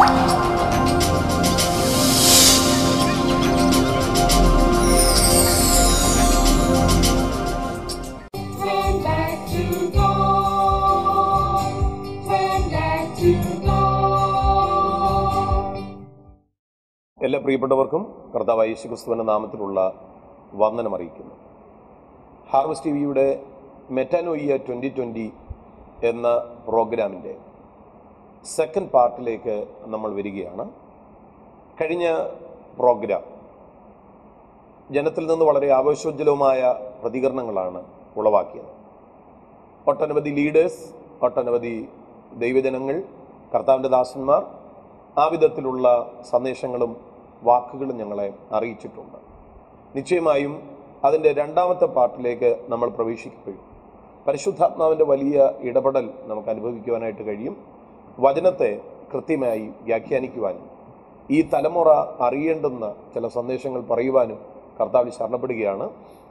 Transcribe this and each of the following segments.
Turn back to God. Turn back to God. എല്ലാ പ്രിയപ്പെട്ടവർക്കും കർത്താവ് യേശുക്രിസ്തുവിൻ്റെ നാമത്തിലുള്ള വന്ദനം അറിയിക്കുന്നു ഹാർവസ്റ്റ് ടി വിയുടെ മെറ്റാനോയിയ ട്വൻ്റി ട്വൻ്റി എന്ന പ്രോഗ്രാമിൻ്റെ സെക്കൻഡ് പാർട്ടിലേക്ക് നമ്മൾ വരികയാണ് കഴിഞ്ഞ പ്രോഗ്രാം ജനത്തിൽ നിന്ന് വളരെ ആവേശോജ്വലവുമായ പ്രതികരണങ്ങളാണ് ഉളവാക്കിയത് ഒട്ടനവധി ലീഡേഴ്സ് ഒട്ടനവധി ദൈവജനങ്ങൾ കർത്താവിൻ്റെ ദാസന്മാർ ആ വിധത്തിലുള്ള സന്ദേശങ്ങളും വാക്കുകളും ഞങ്ങളെ അറിയിച്ചിട്ടുണ്ട് നിശ്ചയമായും അതിൻ്റെ രണ്ടാമത്തെ പാർട്ടിലേക്ക് നമ്മൾ പ്രവേശിക്കുകയും പരിശുദ്ധാത്മാവിൻ്റെ വലിയ ഇടപെടൽ നമുക്ക് അനുഭവിക്കുവാനായിട്ട് കഴിയും വചനത്തെ കൃത്യമായി വ്യാഖ്യാനിക്കുവാനും ഈ തലമുറ അറിയേണ്ടുന്ന ചില സന്ദേശങ്ങൾ പറയുവാനും കർത്താവിൽ ശരണപ്പെടുകയാണ്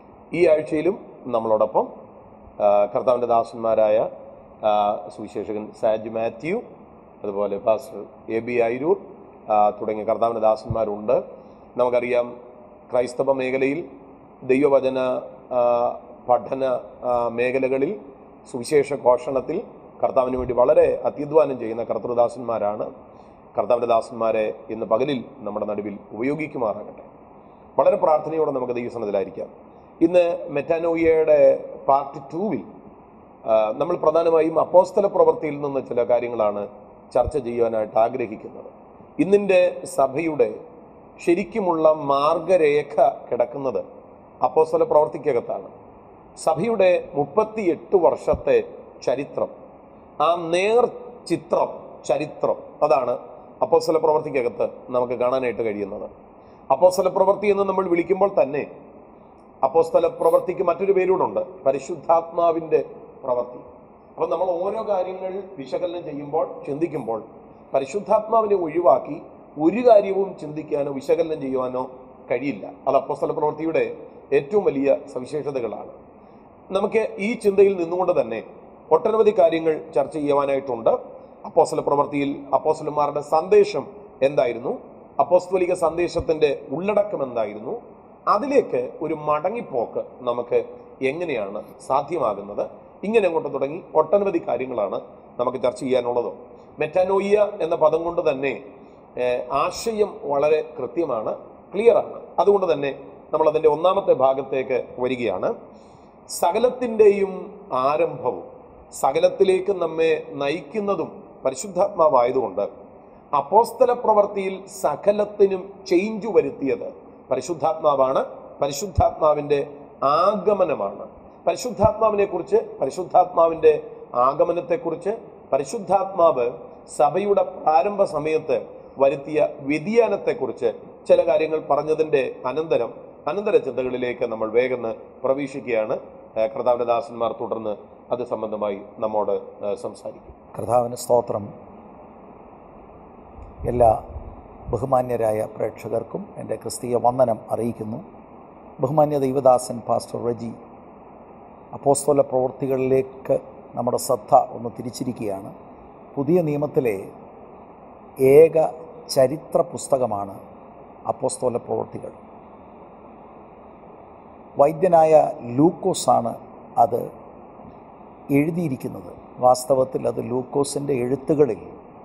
ഈ ആഴ്ചയിലും നമ്മളോടൊപ്പം ആ, കർത്താവിൻ്റെ ദാസന്മാരായ ആ, സുവിശേഷകൻ സാജ് മാത്യു അതുപോലെ പാസ്റ്റർ എ ബി ഐരൂർ ആ, തുടങ്ങിയ കർത്താവിൻ്റെ ദാസന്മാരുണ്ട് നമുക്കറിയാം ക്രൈസ്തവ മേഖലയിൽ ദൈവവചന ആ, പഠന ആ, മേഖലകളിൽ സുവിശേഷ ഘോഷണത്തിൽ കർത്താവിന് വേണ്ടി വളരെ അത്യധ്വാനം ചെയ്യുന്ന കർത്തൃദാസന്മാരാണ് കർത്താവിൻ്റെ ദാസന്മാരെ ഇന്ന് പകലിൽ നമ്മുടെ നടുവിൽ ഉപയോഗിക്കുമാറാകട്ടെ വളരെ പ്രാർത്ഥനയോടെ നമുക്ക് ദൈവസനത്തിലായിരിക്കാം ഇന്ന് മെറ്റാനോയിയയുടെ പാർട്ട് ടൂവിൽ നമ്മൾ പ്രധാനമായും അപ്പോസ്തല പ്രവൃത്തിയിൽ നിന്ന് ചില കാര്യങ്ങളാണ് ചർച്ച ചെയ്യുവാനായിട്ട് ആഗ്രഹിക്കുന്നത് ഇന്നിൻ്റെ സഭയുടെ ശരിക്കുമുള്ള മാർഗരേഖ കിടക്കുന്നത് അപ്പോസ്തല പ്രവർത്തിക്കകത്താണ് സഭയുടെ മുപ്പത്തിയെട്ട് വർഷത്തെ ചരിത്രം ആ നേർ ചിത്രം ചരിത്രം അതാണ് അപ്പോസ്തല പ്രവർത്തിക്കകത്ത് നമുക്ക് കാണാനായിട്ട് കഴിയുന്നത് അപ്പോസ്തല പ്രവൃത്തി എന്ന് നമ്മൾ വിളിക്കുമ്പോൾ തന്നെ അപ്പോസ്തല പ്രവൃത്തിക്ക് മറ്റൊരു പേരൂടുണ്ട് പരിശുദ്ധാത്മാവിൻ്റെ പ്രവൃത്തി അപ്പോൾ നമ്മൾ ഓരോ കാര്യങ്ങൾ വിശകലനം ചെയ്യുമ്പോൾ ചിന്തിക്കുമ്പോൾ പരിശുദ്ധാത്മാവിനെ ഒഴിവാക്കി ഒരു കാര്യവും ചിന്തിക്കാനോ വിശകലനം ചെയ്യുവാനോ കഴിയില്ല അത് അപ്പോസ്തല പ്രവൃത്തിയുടെ ഏറ്റവും വലിയ സവിശേഷതകളാണ് നമുക്ക് ഈ ചിന്തയിൽ നിന്നുകൊണ്ട് തന്നെ ഒട്ടനവധി കാര്യങ്ങൾ ചർച്ച ചെയ്യുവാനായിട്ടുണ്ട് അപ്പോസ്തല പ്രവൃത്തിയിൽ അപ്പോസ്തലന്മാരുടെ സന്ദേശം എന്തായിരുന്നു അപ്പോസ്തലിക സന്ദേശത്തിന്റെ ഉള്ളടക്കം എന്തായിരുന്നു അതിലേക്ക് ഒരു മടങ്ങിപ്പോക്ക് നമുക്ക് എങ്ങനെയാണ് സാധ്യമാകുന്നത് ഇങ്ങനെ അങ്ങോട്ട് തുടങ്ങി ഒട്ടനവധി കാര്യങ്ങളാണ് നമുക്ക് ചർച്ച ചെയ്യാനുള്ളത് മെറ്റാനോയിയ എന്ന പദം കൊണ്ട് തന്നെ ഏഹ്, ആശയം വളരെ കൃത്യമാണ് ക്ലിയറാണ് അതുകൊണ്ട് തന്നെ നമ്മൾ അതിൻ്റെ ഒന്നാമത്തെ ഭാഗത്തേക്ക് വരികയാണ് സകലത്തിൻ്റെയും ആരംഭവും സകലത്തിലേക്ക് നമ്മെ നയിക്കുന്നതും പരിശുദ്ധാത്മാവായതുകൊണ്ട് അപ്പോസ്തല പ്രവൃത്തിയിൽ സകലത്തിനും ചേഞ്ച് വരുത്തിയത് പരിശുദ്ധാത്മാവാണ് പരിശുദ്ധാത്മാവിൻ്റെ ആഗമനമാണ് പരിശുദ്ധാത്മാവിനെ കുറിച്ച് പരിശുദ്ധാത്മാവിൻ്റെ ആഗമനത്തെക്കുറിച്ച് പരിശുദ്ധാത്മാവ് സഭയുടെ പ്രാരംഭ സമയത്ത് വരുത്തിയ വ്യതിയാനത്തെക്കുറിച്ച് ചില കാര്യങ്ങൾ പറഞ്ഞതിൻ്റെ അനന്തരം അനന്തര ചിന്തകളിലേക്ക് നമ്മൾ വേഗം പ്രവേശിക്കുകയാണ് ഏഹ് കർത്താവിൻ്റെ ദാസന്മാർ തുടർന്ന് അത് സംബന്ധമായി നമ്മോട് ഏഹ് സംസാരിക്കും കർത്താവിന് സ്തോത്രം എല്ലാ ബഹുമാന്യരായ പ്രേക്ഷകർക്കും എൻ്റെ ക്രിസ്തീയ വന്ദനം അറിയിക്കുന്നു ബഹുമാന്യ ദൈവദാസൻ പാസ്റ്റർ റജി അപ്പോസ്തോല പ്രവൃത്തികളിലേക്ക് നമ്മുടെ ശ്രദ്ധ ഒന്ന് തിരിച്ചിരിക്കുകയാണ് പുതിയ നിയമത്തിലെ ഏക ചരിത്ര പുസ്തകമാണ് അപ്പോസ്തോല പ്രവൃത്തികൾ വൈദ്യനായ ലൂക്കോസാണ് അത് എഴുതിയിരിക്കുന്നത് വാസ്തവത്തിൽ അത് ലൂക്കോസിൻ്റെ എഴുത്തുകളിൽ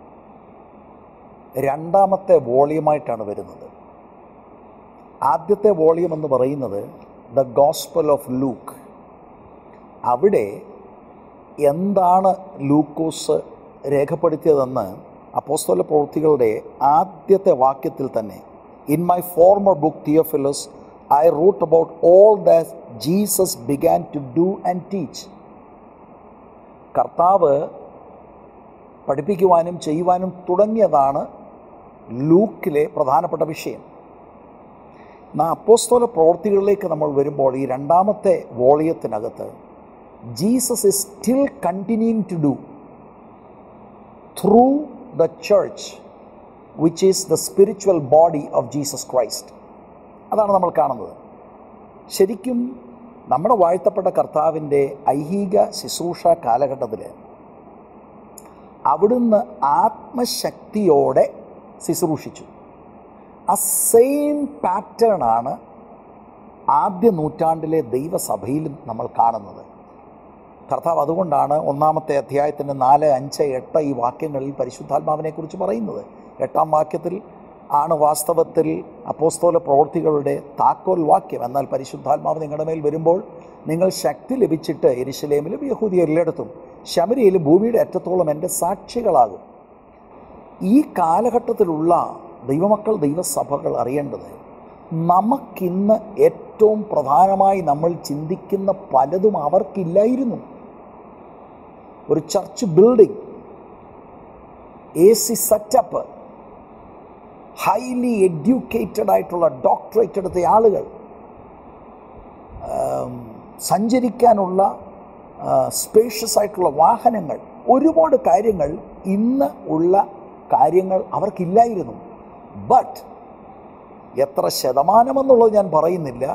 രണ്ടാമത്തെ വോളിയമായിട്ടാണ് വരുന്നത് ആദ്യത്തെ വോളിയം എന്ന് പറയുന്നത് ദ ഗോസ്പൽ ഓഫ് ലൂക്ക് അവിടെ എന്താണ് ലൂക്കോസ് രേഖപ്പെടുത്തിയതെന്ന് അപ്പോസ്തല പ്രവൃത്തികളുടെ ആദ്യത്തെ വാക്യത്തിൽ തന്നെ in my former book Theophilus I wrote about all that Jesus began to do and teach കർത്താവ് പഠിപ്പിക്കുവാനും ചെയ്യുവാനും തുടങ്ങിയതാണ് ലൂക്കിലെ പ്രധാനപ്പെട്ട വിഷയം എന്നാൽ അപ്പോസ്തോല പ്രവൃത്തികളിലേക്ക് നമ്മൾ വരുമ്പോൾ ഈ രണ്ടാമത്തെ വോളിയത്തിനകത്ത് Jesus is still continuing to do through the church which is the spiritual body of Jesus Christ അതാണ് നമ്മൾ കാണുന്നത് ശരിക്കും നമ്മുടെ വാഴ്ത്തപ്പെട്ട കർത്താവിൻ്റെ ഐഹിക ശുശ്രൂഷ കാലഘട്ടത്തിൽ അവിടുന്ന് ആത്മശക്തിയോടെ ശുശ്രൂഷിച്ചു ആ സെയിം പാറ്റേൺ ആണ് ആദ്യ നൂറ്റാണ്ടിലെ ദൈവസഭയിലും നമ്മൾ കാണുന്നത് കർത്താവ് അതുകൊണ്ടാണ് ഒന്നാമത്തെ അധ്യായത്തിൻ്റെ നാല് അഞ്ച് എട്ട് ഈ വാക്യങ്ങളിൽ പരിശുദ്ധാത്മാവിനെക്കുറിച്ച് പറയുന്നത് എട്ടാം വാക്യത്തിൽ ആണ് വാസ്തവത്തിൽ അപ്പോസ്തോല പ്രവൃത്തികളുടെ താക്കോൽ വാക്യം എന്നാൽ പരിശുദ്ധാത്മാവ് നിങ്ങളുടെ മേൽ വരുമ്പോൾ നിങ്ങൾ ശക്തി ലഭിച്ചിട്ട് എരിശിലേമിലും യഹൂദിയ എല്ലായിടത്തും ശബരിയിലും ഭൂമിയുടെ അറ്റത്തോളം എൻ്റെ സാക്ഷികളാകും ഈ കാലഘട്ടത്തിലുള്ള ദൈവമക്കൾ ദൈവസഭകൾ അറിയേണ്ടത് നമുക്കിന്ന് ഏറ്റവും പ്രധാനമായി നമ്മൾ ചിന്തിക്കുന്ന പലതും അവർക്കില്ലായിരുന്നു ഒരു church building A C setup highly educated ആയിട്ടുള്ള ഡോക്ടറേറ്റ് എടുത്ത ആളുകൾ ആം, സഞ്ചരിക്കാനുള്ള സ്പേഷ്യസ് ആയിട്ടുള്ള വാഹനങ്ങൾ ഒരുപാട് കാര്യങ്ങൾ ഇന്ന് ഉള്ള കാര്യങ്ങൾ അവർക്കില്ലായിരുന്നു ബട്ട് എത്ര ശതമാനമെന്നുള്ളത് ഞാൻ പറയുന്നില്ല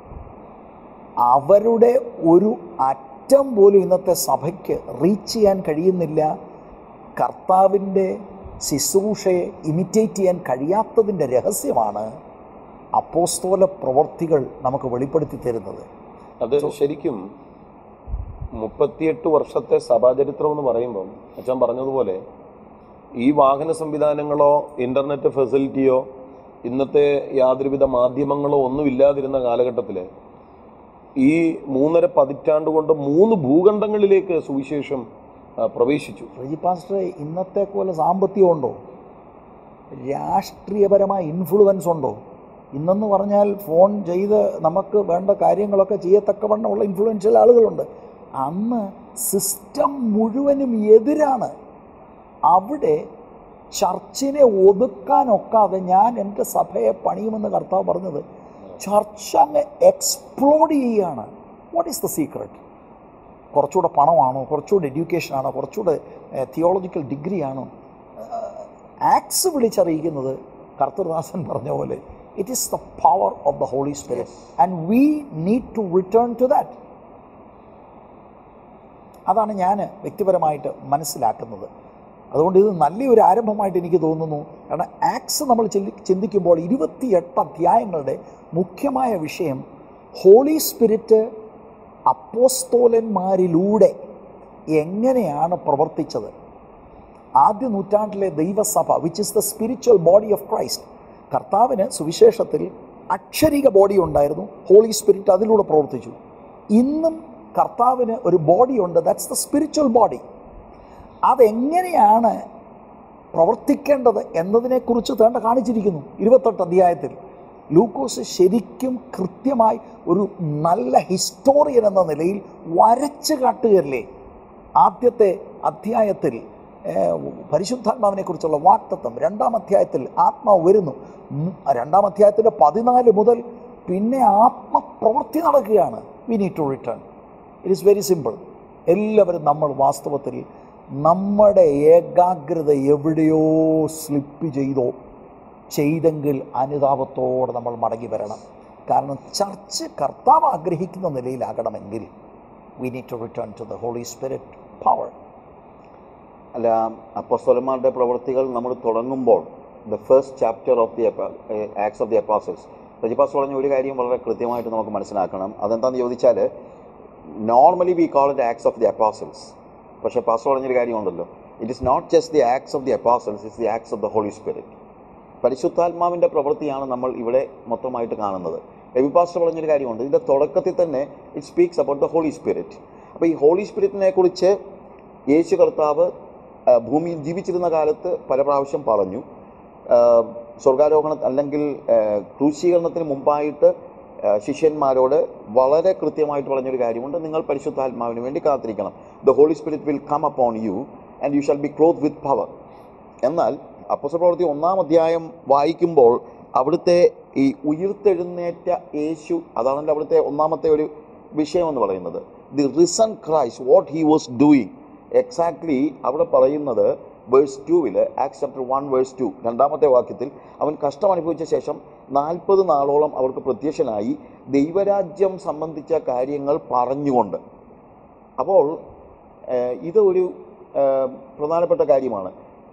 അവരുടെ ഒരു അറ്റം പോലും ഇന്നത്തെ സഭയ്ക്ക് റീച്ച് ചെയ്യാൻ കഴിയുന്നില്ല കർത്താവിൻ്റെ ശുശ്രൂഷയെ ഇമിറ്റേറ്റ് ചെയ്യാൻ കഴിയാത്തതിൻ്റെ രഹസ്യമാണ് അപ്പോസ്തോല പ്രവർത്തികൾ നമുക്ക് വെളിപ്പെടുത്തി തരുന്നത് അത് ശരിക്കും മുപ്പത്തിയെട്ട് വർഷത്തെ സഭാചരിത്രം എന്ന് പറയുമ്പം അച്ഛൻ പറഞ്ഞതുപോലെ ഈ വാഹന സംവിധാനങ്ങളോ ഇൻ്റർനെറ്റ് ഫെസിലിറ്റിയോ ഇന്നത്തെ യാതൊരുവിധ മാധ്യമങ്ങളോ ഒന്നും ഇല്ലാതിരുന്ന കാലഘട്ടത്തിൽ ഈ മൂന്നര പതിറ്റാണ്ട് കൊണ്ട് മൂന്ന് ഭൂഖണ്ഡങ്ങളിലേക്ക് സുവിശേഷം ആ, പ്രവേശിച്ചു റെജി പാസ്റ്റർ ഇന്നത്തെ പോലെ സാമ്പത്തികം ഉണ്ടോ രാഷ്ട്രീയപരമായ ഇൻഫ്ലുവൻസ് ഉണ്ടോ ഇന്നെന്ന് പറഞ്ഞാൽ ഫോൺ ചെയ്ത് നമുക്ക് വേണ്ട കാര്യങ്ങളൊക്കെ ചെയ്യത്തക്കവണ്ണമുള്ള ഇൻഫ്ലുവൻഷ്യൽ ആളുകളുണ്ട് അന്ന് സിസ്റ്റം മുഴുവനും എതിരാണ് അവിടെ ചർച്ചിനെ ഒതുക്കാനൊക്കാതെ ഞാൻ എൻ്റെ സഭയെ പണിയുമെന്ന് കർത്താവ് പറഞ്ഞത് ചർച്ച അങ്ങ് എക്സ്പ്ലോഡ് ചെയ്യുകയാണ് വാട്ട് ഈസ് ദ സീക്രട്ട് കുറച്ചുകൂടെ പണമാണോ കുറച്ചുകൂടെ എഡ്യൂക്കേഷനാണോ കുറച്ചുകൂടെ തിയോളജിക്കൽ ഡിഗ്രി ആണോ ആക്സ് വിളിച്ചറിയിക്കുന്നത് കർത്തൃദാസൻ പറഞ്ഞ പോലെ it is the power of the holy spirit and we need to return to that അതാണ് ഞാൻ വ്യക്തിപരമായിട്ട് മനസ്സിലാക്കുന്നത് അതുകൊണ്ട് ഇത് നല്ലൊരു ആരംഭമായിട്ട് എനിക്ക് തോന്നുന്നു കാരണം ആക്സ് നമ്മൾ ചിന്തി- ചിന്തിക്കുമ്പോൾ ഇരുപത്തിയെട്ട് അധ്യായങ്ങളുടെ മുഖ്യമായ വിഷയം ഹോളി സ്പിരിറ്റ് അപ്പോസ്തോലന്മാരിലൂടെ എങ്ങനെയാണ് പ്രവർത്തിച്ചത് ആദ്യ നൂറ്റാണ്ടിലെ ദൈവസഭ which is the spiritual body of Christ കർത്താവിന് സുവിശേഷത്തിൽ അക്ഷരിക ബോഡി ഉണ്ടായിരുന്നു ഹോളി സ്പിരിറ്റ് അതിലൂടെ പ്രവർത്തിച്ചു ഇന്നും കർത്താവിന് ഒരു ബോഡി ഉണ്ട് ദാറ്റ്സ് ദ സ്പിരിച്വൽ ബോഡി അതെങ്ങനെയാണ് പ്രവർത്തിക്കേണ്ടത് എന്നതിനെക്കുറിച്ച് തേണ്ട കാണിച്ചിരിക്കുന്നു ഇരുപത്തെട്ട് അധ്യായത്തിൽ ലൂക്കോസ് ശരിക്കും കൃത്യമായി ഒരു നല്ല ഹിസ്റ്റോറിയൻ എന്ന നിലയിൽ വരച്ച് കാട്ടുകയല്ലേ ആദ്യത്തെ അധ്യായത്തിൽ ഏഹ്, പരിശുദ്ധാത്മാവിനെക്കുറിച്ചുള്ള വാക്തത്വം രണ്ടാം അധ്യായത്തിൽ ആത്മാവ് വരുന്നു ഉം, രണ്ടാം അധ്യായത്തിൻ്റെ പതിനാല് മുതൽ പിന്നെ ആത്മപ്രവൃത്തി നടക്കുകയാണ് we need to return it is very simple എല്ലാവരും നമ്മൾ വാസ്തവത്തിൽ നമ്മുടെ ഏകാഗ്രത എവിടെയോ സ്ലിപ്പ് ചെയ്തോ ചെയ്തെങ്കിൽ അനുതാപത്തോടെ നമ്മൾ മടങ്ങി വരണം കാരണം ചർച്ച് കർത്താവ് ആഗ്രഹിക്കുന്ന നിലയിലാകണമെങ്കിൽ we need to return to the holy spirit power അല്ല അപ്പോസ്തലന്മാരുടെ പ്രവൃത്തികൾ നമ്മൾ തുടങ്ങുമ്പോൾ the first chapter of the Acts of the apostles റജിപ്പാസ് പറഞ്ഞ ഒരു കാര്യം വളരെ കൃത്യമായിട്ട് നമുക്ക് മനസ്സിലാക്കണം അതെന്താണെന്ന് ചോദിച്ചാൽ normally we call it Acts of the apostles പക്ഷേ പാസ് പറഞ്ഞൊരു കാര്യമുണ്ടല്ലോ it is not just the Acts of the apostles it's the Acts of the holy spirit പരിശുദ്ധാത്മാവിൻ്റെ പ്രവൃത്തിയാണ് നമ്മൾ ഇവിടെ മൊത്തമായിട്ട് കാണുന്നത് രവി പാസ്റ്റർ പറഞ്ഞൊരു കാര്യമുണ്ട് ഇതിൻ്റെ തുടക്കത്തിൽ തന്നെ it speaks about the holy spirit അപ്പോൾ ഈ ഹോളി സ്പിരിറ്റിനെ കുറിച്ച് യേശു കർത്താവ് ആ, ഭൂമിയിൽ ജീവിച്ചിരുന്ന കാലത്ത് പല പ്രാവശ്യം പറഞ്ഞു ആ, സ്വർഗാരോഹണ അല്ലെങ്കിൽ ആ, ക്രൂശീകരണത്തിന് മുമ്പായിട്ട് ആ, ശിഷ്യന്മാരോട് വളരെ കൃത്യമായിട്ട് പറഞ്ഞൊരു കാര്യമുണ്ട് നിങ്ങൾ പരിശുദ്ധാത്മാവിന് വേണ്ടി കാത്തിരിക്കണം the holy spirit will come upon you and you shall be clothed with power എന്നാൽ അപ്പോസ്തല പ്രവൃത്തി ഒന്നാം അധ്യായം വായിക്കുമ്പോൾ അവിടുത്തെ ഈ ഉയിർത്തെഴുന്നേറ്റ യേശു അതാണല്ലോ അവിടുത്തെ ഒന്നാമത്തെ ഒരു വിഷയം എന്ന് പറയുന്നത് the reason Christ what he was doing exactly അവിടെ പറയുന്നത് വേഴ്സ് ടൂവിൽ Acts chapter one verse two രണ്ടാമത്തെ വാക്യത്തിൽ അവൻ കഷ്ടം അനുഭവിച്ച ശേഷം നാൽപ്പത് നാളോളം അവർക്ക് പ്രത്യക്ഷനായി ദൈവരാജ്യം സംബന്ധിച്ച കാര്യങ്ങൾ പറഞ്ഞുകൊണ്ട് അപ്പോൾ ഏഹ്, ഇത് ഒരു ഏഹ്, പ്രധാനപ്പെട്ട കാര്യമാണ്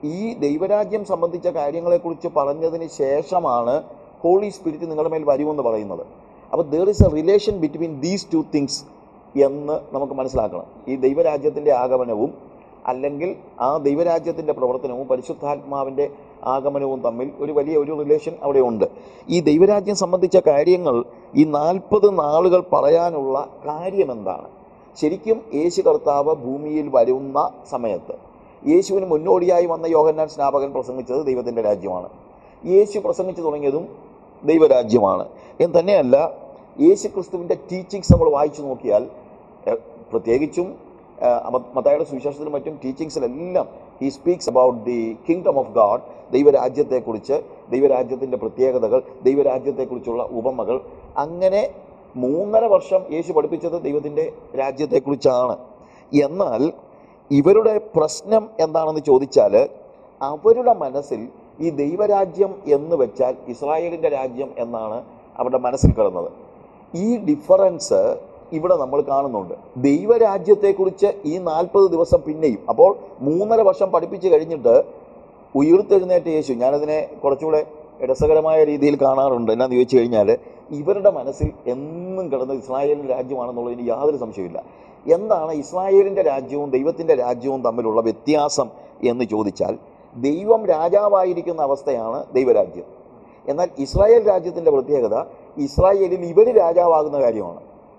ഈ ദൈവരാജ്യം സംബന്ധിച്ച കാര്യങ്ങളെക്കുറിച്ച് പറഞ്ഞതിന് ശേഷമാണ് ഹോളി സ്പിരിറ്റ് നിങ്ങളുടെ മേൽ വരുമെന്ന് പറയുന്നത് അപ്പോൾ there is a relation between these two things എന്ന് നമുക്ക് മനസ്സിലാക്കണം ഈ ദൈവരാജ്യത്തിൻ്റെ ആഗമനവും അല്ലെങ്കിൽ ആ ദൈവരാജ്യത്തിൻ്റെ പ്രവർത്തനവും പരിശുദ്ധാത്മാവിൻ്റെ ആഗമനവും തമ്മിൽ ഒരു വലിയ ഒരു റിലേഷൻ അവിടെ ഉണ്ട് ഈ ദൈവരാജ്യം സംബന്ധിച്ച കാര്യങ്ങൾ ഈ നാൽപ്പത് നാളുകൾ പറയാനുള്ള കാര്യം എന്താണ് ശരിക്കും യേശു കർത്താവ് ഭൂമിയിൽ വരുന്ന സമയത്ത് യേശുവിന് മുന്നോടിയായി വന്ന യോഹന്നാൻ സ്നാപകൻ പ്രസംഗിച്ചത് ദൈവത്തിൻ്റെ രാജ്യമാണ് യേശു പ്രസംഗിച്ചു തുടങ്ങിയതും ദൈവരാജ്യമാണ് എന്ന് തന്നെയല്ല യേശു ക്രിസ്തുവിൻ്റെ ടീച്ചിങ്സ് നമ്മൾ വായിച്ചു നോക്കിയാൽ എ, പ്രത്യേകിച്ചും ആ, മ- മത്തായിയുടെ സുവിശേഷത്തിലും മറ്റും ടീച്ചിങ്സിലെല്ലാം he speaks about the kingdom of God ദൈവരാജ്യത്തെക്കുറിച്ച് ദൈവരാജ്യത്തിൻ്റെ പ്രത്യേകതകൾ ദൈവരാജ്യത്തെക്കുറിച്ചുള്ള ഉപമകൾ അങ്ങനെ മൂന്നര വർഷം യേശു പഠിപ്പിച്ചത് ദൈവത്തിൻ്റെ രാജ്യത്തെക്കുറിച്ചാണ് എന്നാൽ ഇവരുടെ പ്രശ്നം എന്താണെന്ന് ചോദിച്ചാൽ അവരുടെ മനസ്സിൽ ഈ ദൈവരാജ്യം എന്ന് വെച്ചാൽ ഇസ്രായേലിൻ്റെ രാജ്യം എന്നാണ് അവരുടെ മനസ്സിൽ കിടന്നത് ഈ ഡിഫറൻസ് ഇവിടെ നമ്മൾ കാണുന്നുണ്ട് ദൈവരാജ്യത്തെക്കുറിച്ച് ഈ നാൽപ്പത് ദിവസം പിന്നെയും അപ്പോൾ മൂന്നര വർഷം പഠിപ്പിച്ച് കഴിഞ്ഞിട്ട് ഉയർത്തെഴുന്നേറ്റ യേശു ഞാനതിനെ കുറച്ചുകൂടെ രസകരമായ രീതിയിൽ കാണാറുണ്ട് എന്നാന്ന് ചോദിച്ചു കഴിഞ്ഞാൽ ഇവരുടെ മനസ്സിൽ എന്നും കിടന്നത് ഇസ്രായേലിൻ്റെ രാജ്യമാണെന്നുള്ളതിന് യാതൊരു സംശയമില്ല എന്താണ് ഇസ്രായേലിൻ്റെ രാജ്യവും ദൈവത്തിൻ്റെ രാജ്യവും തമ്മിലുള്ള വ്യത്യാസം എന്ന് ചോദിച്ചാൽ ദൈവം രാജാവായിരിക്കുന്ന അവസ്ഥയാണ് ദൈവരാജ്യം എന്നാൽ ഇസ്രായേൽ രാജ്യത്തിൻ്റെ പ്രത്യേകത ഇസ്രായേലിൽ ഇവർ രാജാവാകുന്ന കാര്യമാണ്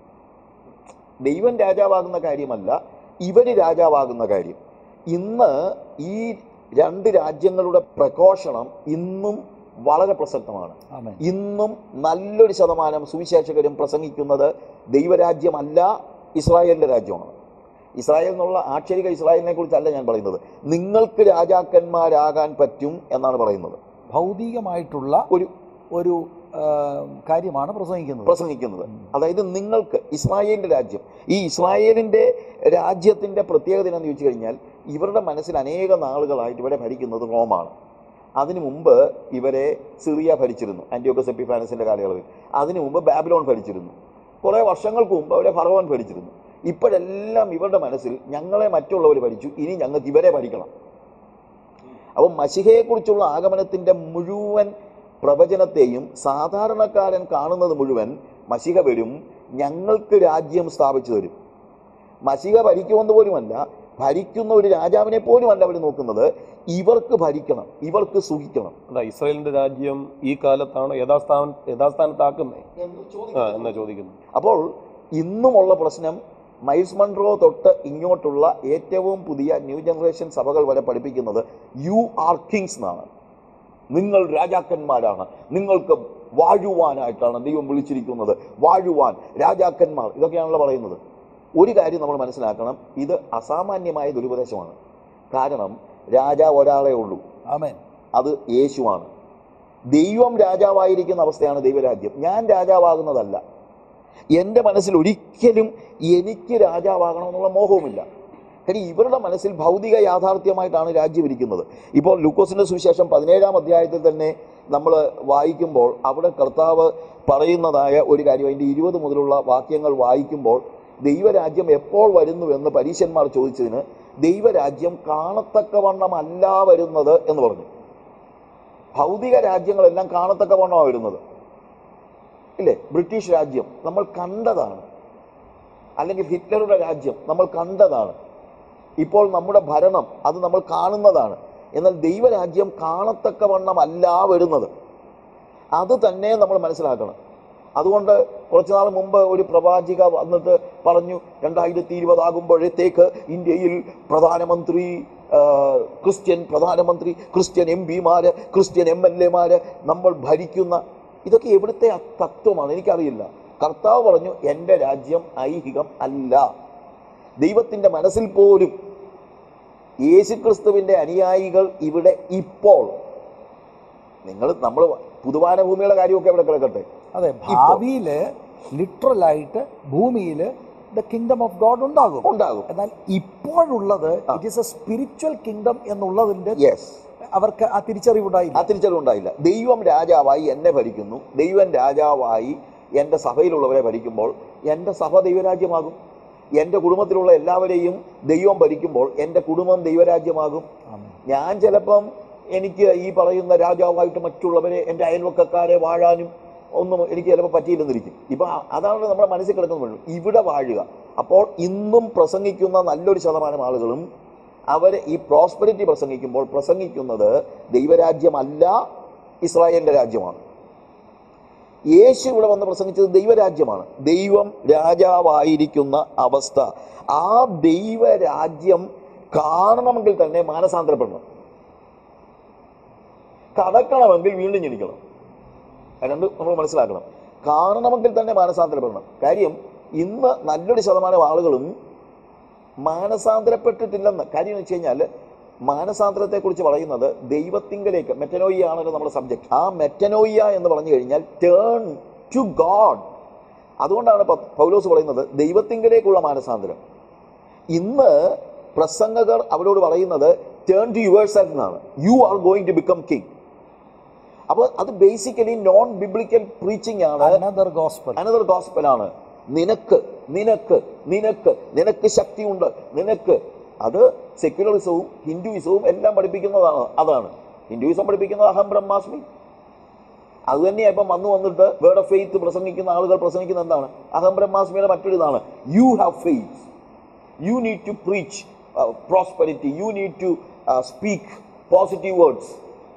ദൈവം രാജാവാകുന്ന കാര്യമല്ല ഇവർ രാജാവാകുന്ന കാര്യം ഇന്ന് ഈ രണ്ട് രാജ്യങ്ങളുടെ പ്രഘോഷണം ഇന്നും വളരെ പ്രസക്തമാണ് ആമേൻ ഇന്നും നല്ലൊരു ശതമാനം സുവിശേഷകരും പ്രസംഗിക്കുന്നത് ദൈവരാജ്യമല്ല ഇസ്രായേലിൻ്റെ രാജ്യമാണ് ഇസ്രായേൽ എന്നുള്ള ആക്ഷരിക ഇസ്രായേലിനെ കുറിച്ചല്ല ഞാൻ പറയുന്നത് നിങ്ങൾക്ക് രാജാക്കന്മാരാകാൻ പറ്റും എന്നാണ് പറയുന്നത് ഭൗതികമായിട്ടുള്ള ഒരു ഒരു ആ, കാര്യമാണ് പ്രസംഗിക്കുന്നത് പ്രസംഗിക്കുന്നത് അതായത് നിങ്ങൾക്ക് ഇസ്രായേലിൻ്റെ രാജ്യം ഈ ഇസ്രായേലിൻ്റെ രാജ്യത്തിൻ്റെ പ്രത്യേകത എന്ന് ചോദിച്ചു കഴിഞ്ഞാൽ ഇവരുടെ മനസ്സിൽ അനേക നാളുകളായിട്ട് ഇവരെ ഭരിക്കുന്നത് റോമാണ് അതിനു മുമ്പ് ഇവരെ സിറിയ ഭരിച്ചിരുന്നു ആൻറ്റിയോക്കസ് എപ്പിഫാനസിൻ്റെ കാലയളവിൽ അതിനു മുമ്പ് ബാബിലോൺ ഭരിച്ചിരുന്നു കുറേ വർഷങ്ങൾക്ക് മുമ്പ് അവരെ ഫറവോൻ ഭരിച്ചിരുന്നു ഇപ്പോഴെല്ലാം ഇവരുടെ മനസ്സിൽ ഞങ്ങളെ മറ്റുള്ളവർ ഭരിച്ചു ഇനി ഞങ്ങൾക്ക് ഇവരെ ഭരിക്കണം അപ്പം മഷിഹയെക്കുറിച്ചുള്ള ആഗമനത്തിൻ്റെ മുഴുവൻ പ്രവചനത്തെയും സാധാരണക്കാരൻ കാണുന്നത് മുഴുവൻ മഷിഹ വരും ഞങ്ങൾക്ക് രാജ്യം സ്ഥാപിച്ചു തരും മഷിഹ ഭരിക്കുമെന്ന് പോലുമല്ല ഭരിക്കുന്ന ഒരു രാജാവിനെ പോലുമല്ല അവർ നോക്കുന്നത് ഇവർക്ക് ഭരിക്കണം ഇവർക്ക് സുഖിക്കണം അല്ല ഇസ്രായേലിന്റെ രാജ്യം ഈ കാലത്താണ് യഥാസ്ഥാന യഥാസ്ഥാനത്താക്കുന്നേ ആ എന്നാ ചോദിക്കുന്നു അപ്പോൾ ഇന്നുമുള്ള പ്രശ്നം മൈൽസ് മൺട്രോ തൊട്ട് ഇങ്ങോട്ടുള്ള ഏറ്റവും പുതിയ ന്യൂ ജനറേഷൻ സഭകൾ വരെ പഠിപ്പിക്കുന്നത് യു ആർ കിങ്സ് എന്നാണ് നിങ്ങൾ രാജാക്കന്മാരാണ് നിങ്ങൾക്ക് വാഴുവാനായിട്ടാണ് ദൈവം വിളിച്ചിരിക്കുന്നത് വാഴുവാൻ രാജാക്കന്മാർ ഇതൊക്കെയാണല്ലോ പറയുന്നത് ഒരു കാര്യം നമ്മൾ മനസ്സിലാക്കണം ഇത് അസാമാന്യമായ ദുരുപദേശമാണ് കാരണം രാജാവ് ഒരാളേ ഉള്ളൂ ആമേൻ അത് യേശുവാണ് ദൈവം രാജാവായിരിക്കുന്ന അവസ്ഥയാണ് ദൈവരാജ്യം ഞാൻ രാജാവാകുന്നതല്ല എൻ്റെ മനസ്സിൽ ഒരിക്കലും എനിക്ക് രാജാവാകണമെന്നുള്ള മോഹവുമില്ല കാര്യം ഇവരുടെ മനസ്സിൽ ഭൗതിക യാഥാർത്ഥ്യമായിട്ടാണ് രാജ്യം ഇരിക്കുന്നത് ഇപ്പോൾ ലൂക്കോസിൻ്റെ സുവിശേഷം പതിനേഴാം അധ്യായത്തിൽ തന്നെ നമ്മൾ വായിക്കുമ്പോൾ അവിടെ കർത്താവ് പറയുന്നതായ ഒരു കാര്യം അതിൻ്റെ ഇരുപത് മുതലുള്ള വാക്യങ്ങൾ വായിക്കുമ്പോൾ ദൈവരാജ്യം എപ്പോൾ വരുന്നുവെന്ന് പരീശന്മാർ ചോദിച്ചതിന് ദൈവരാജ്യം കാണത്തക്കവണ്ണമല്ല വരുന്നത് എന്ന് പറഞ്ഞു ഭൗതിക രാജ്യങ്ങളെല്ലാം കാണത്തക്കവണ്ണമാണ് വരുന്നത് ഇല്ലേ ബ്രിട്ടീഷ് രാജ്യം നമ്മൾ കണ്ടതാണ് അല്ലെങ്കിൽ ഹിറ്റ്ലറുടെ രാജ്യം നമ്മൾ കണ്ടതാണ് ഇപ്പോൾ നമ്മുടെ ഭരണം അത് നമ്മൾ കാണുന്നതാണ് എന്നാൽ ദൈവരാജ്യം കാണത്തക്കവണ്ണമല്ല വരുന്നത് അത് തന്നെ നമ്മൾ മനസ്സിലാക്കണം അതുകൊണ്ട് കുറച്ച് നാൾ മുമ്പ് ഒരു പ്രവാചിക വന്നിട്ട് പറഞ്ഞു രണ്ടായിരത്തി ഇരുപതാകുമ്പോഴത്തേക്ക് ഇന്ത്യയിൽ പ്രധാനമന്ത്രി ആ, ക്രിസ്ത്യൻ പ്രധാനമന്ത്രി ക്രിസ്ത്യൻ എം പിമാര് ക്രിസ്ത്യൻ എം എൽ എമാര് നമ്മൾ ഭരിക്കുന്ന ഇതൊക്കെ എവിടുത്തെ ആ തത്വമാണ് എനിക്കറിയില്ല കർത്താവ് പറഞ്ഞു എൻ്റെ രാജ്യം ഐഹികം അല്ല ദൈവത്തിൻ്റെ മനസ്സിൽ പോലും യേശുക്രിസ്തുവിൻ്റെ അനുയായികൾ ഇവിടെ ഇപ്പോൾ നിങ്ങൾ നമ്മൾ പുതുവാന ഭൂമിയുടെ കാര്യമൊക്കെ ഇവിടെ കിടക്കട്ടെ അതെ ഭാവിയിൽ ലിറ്ററലായിട്ട് ഭൂമിയിൽ ദ കിങ്ഡം ഓഫ് ഗോഡ് ഉണ്ടാകും ഉണ്ടാകും എന്നാൽ ഇപ്പോഴുള്ളത് it is a spiritual kingdom എന്നുള്ളതിന്റെ യെസ് അവർക്ക് ആ തിരിച്ചറിവുണ്ടായില്ല ആ തിരിച്ചറിവുണ്ടായില്ല ദൈവം രാജാവായി എന്നെ ഭരിക്കുന്നു ദൈവം രാജാവായി എൻ്റെ സഭയിലുള്ളവരെ ഭരിക്കുമ്പോൾ എൻ്റെ സഭ ദൈവരാജ്യമാകും എൻ്റെ കുടുംബത്തിലുള്ള എല്ലാവരെയും ദൈവം ഭരിക്കുമ്പോൾ എൻ്റെ കുടുംബം ദൈവരാജ്യമാകും ആമേൻ ഞാൻ ചിലപ്പം എനിക്ക് ഈ പറയുന്ന രാജാവായിട്ട് മറ്റുള്ളവരെ എൻ്റെ അയൽവക്കക്കാരെ വാഴാനും ഒന്നും എനിക്ക് ചിലപ്പോൾ പറ്റിയിരുന്നിരിക്കും ഇപ്പം അ- അതാണ് നമ്മുടെ മനസ്സിൽ കിടക്കുന്ന മുഴുവൻ ഇവിടെ വാഴുക അപ്പോൾ ഇന്നും പ്രസംഗിക്കുന്ന നല്ലൊരു ശതമാനം ആളുകളും അവർ ഈ പ്രോസ്പെരിറ്റി പ്രസംഗിക്കുമ്പോൾ പ്രസംഗിക്കുന്നത് ദൈവരാജ്യമല്ല ഇസ്രായേലിൻ്റെ രാജ്യമാണ് യേശു ഇവിടെ വന്ന് പ്രസംഗിച്ചത് ദൈവരാജ്യമാണ് ദൈവം രാജാവായിരിക്കുന്ന അവസ്ഥ ആ ദൈവരാജ്യം കാണണമെങ്കിൽ തന്നെ മാനസാന്തരപ്പെടണം കടക്കണമെങ്കിൽ വീണ്ടും ജനിക്കണം അത് രണ്ട് നമ്മൾ മനസ്സിലാക്കണം കാണണമെങ്കിൽ തന്നെ മാനസാന്തരപ്പെടണം കാര്യം ഇന്ന് നല്ലൊരു ശതമാനം ആളുകളും മാനസാന്തരപ്പെട്ടിട്ടില്ലെന്ന് കാര്യം എന്ന് വെച്ച് കഴിഞ്ഞാൽ മാനസാന്തരത്തെക്കുറിച്ച് പറയുന്നത് ദൈവത്തിങ്കലേക്ക് മെറ്റനോയിയ ആണല്ലോ നമ്മുടെ സബ്ജക്റ്റ് ആ മെറ്റനോയിയ എന്ന് പറഞ്ഞു കഴിഞ്ഞാൽ ടേൺ ടു ഗോഡ് അതുകൊണ്ടാണ് പ- പൗലോസ് പറയുന്നത് ദൈവത്തിങ്കലേക്കുള്ള മാനസാന്തരം ഇന്ന് പ്രസംഗകർ അവരോട് പറയുന്നത് ടേൺ ടു യുവർ സെൽഫ് എന്നാണ് you are going to become king അപ്പോൾ അത് ബേസിക്കലി നോൺ ബിബ്ലിക്കൽ പ്രീച്ചിങ് ആണ് അനദർ ഗോസ്പൽ അനദർ ഗോസ്പലാണ് നിനക്ക് നിനക്ക് നിനക്ക് നിനക്ക് ശക്തിയുണ്ട് നിനക്ക് അത് സെക്യുലറിസവും ഹിന്ദുയിസവും എല്ലാം പഠിപ്പിക്കുന്നതാണ് അതാണ് ഹിന്ദുയിസം പഠിപ്പിക്കുന്നത് അഹം ബ്രഹ്മാസ്മി അത് തന്നെയാണ് ഇപ്പം വന്നു വന്നിട്ട് വേർഡ് ഓഫ് ഫെയ്ത്ത് പ്രസംഗിക്കുന്ന ആളുകൾ പ്രസംഗിക്കുന്ന എന്താണ് അഹം ബ്രഹ്മാസ്മിയുടെ മറ്റൊരു ഇതാണ് you have faith you need to preach prosperity you need to speak positive words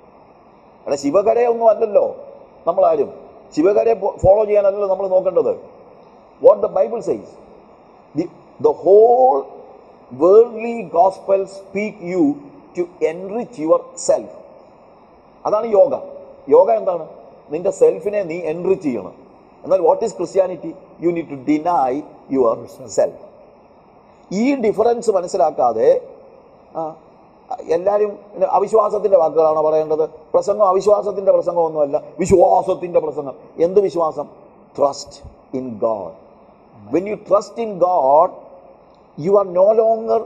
അല്ല ശിവകരയൊന്നും അല്ലല്ലോ നമ്മളാരും ശിവകരെ ഫോളോ ചെയ്യാനല്ലല്ലോ നമ്മൾ നോക്കേണ്ടത് what the Bible says the the whole worldly gospel speak you to enrich your self അതാണ് യോഗ യോഗ എന്താണ് നിന്റെ സെൽഫിനെ നീ എൻറിച്ച് ചെയ്യണം എന്നാൽ what is Christianity you need to deny your self ഈ ഡിഫറൻസ് മനസ്സിലാക്കാതെ ആ, എല്ലാവരും പിന്നെ അവിശ്വാസത്തിന്റെ വാക്കുകളാണോ പറയേണ്ടത് പ്രസംഗം അവിശ്വാസത്തിന്റെ പ്രസംഗമൊന്നുമല്ല വിശ്വാസത്തിന്റെ പ്രസംഗം എന്ത് വിശ്വാസം trust in God when you trust in God you are no longer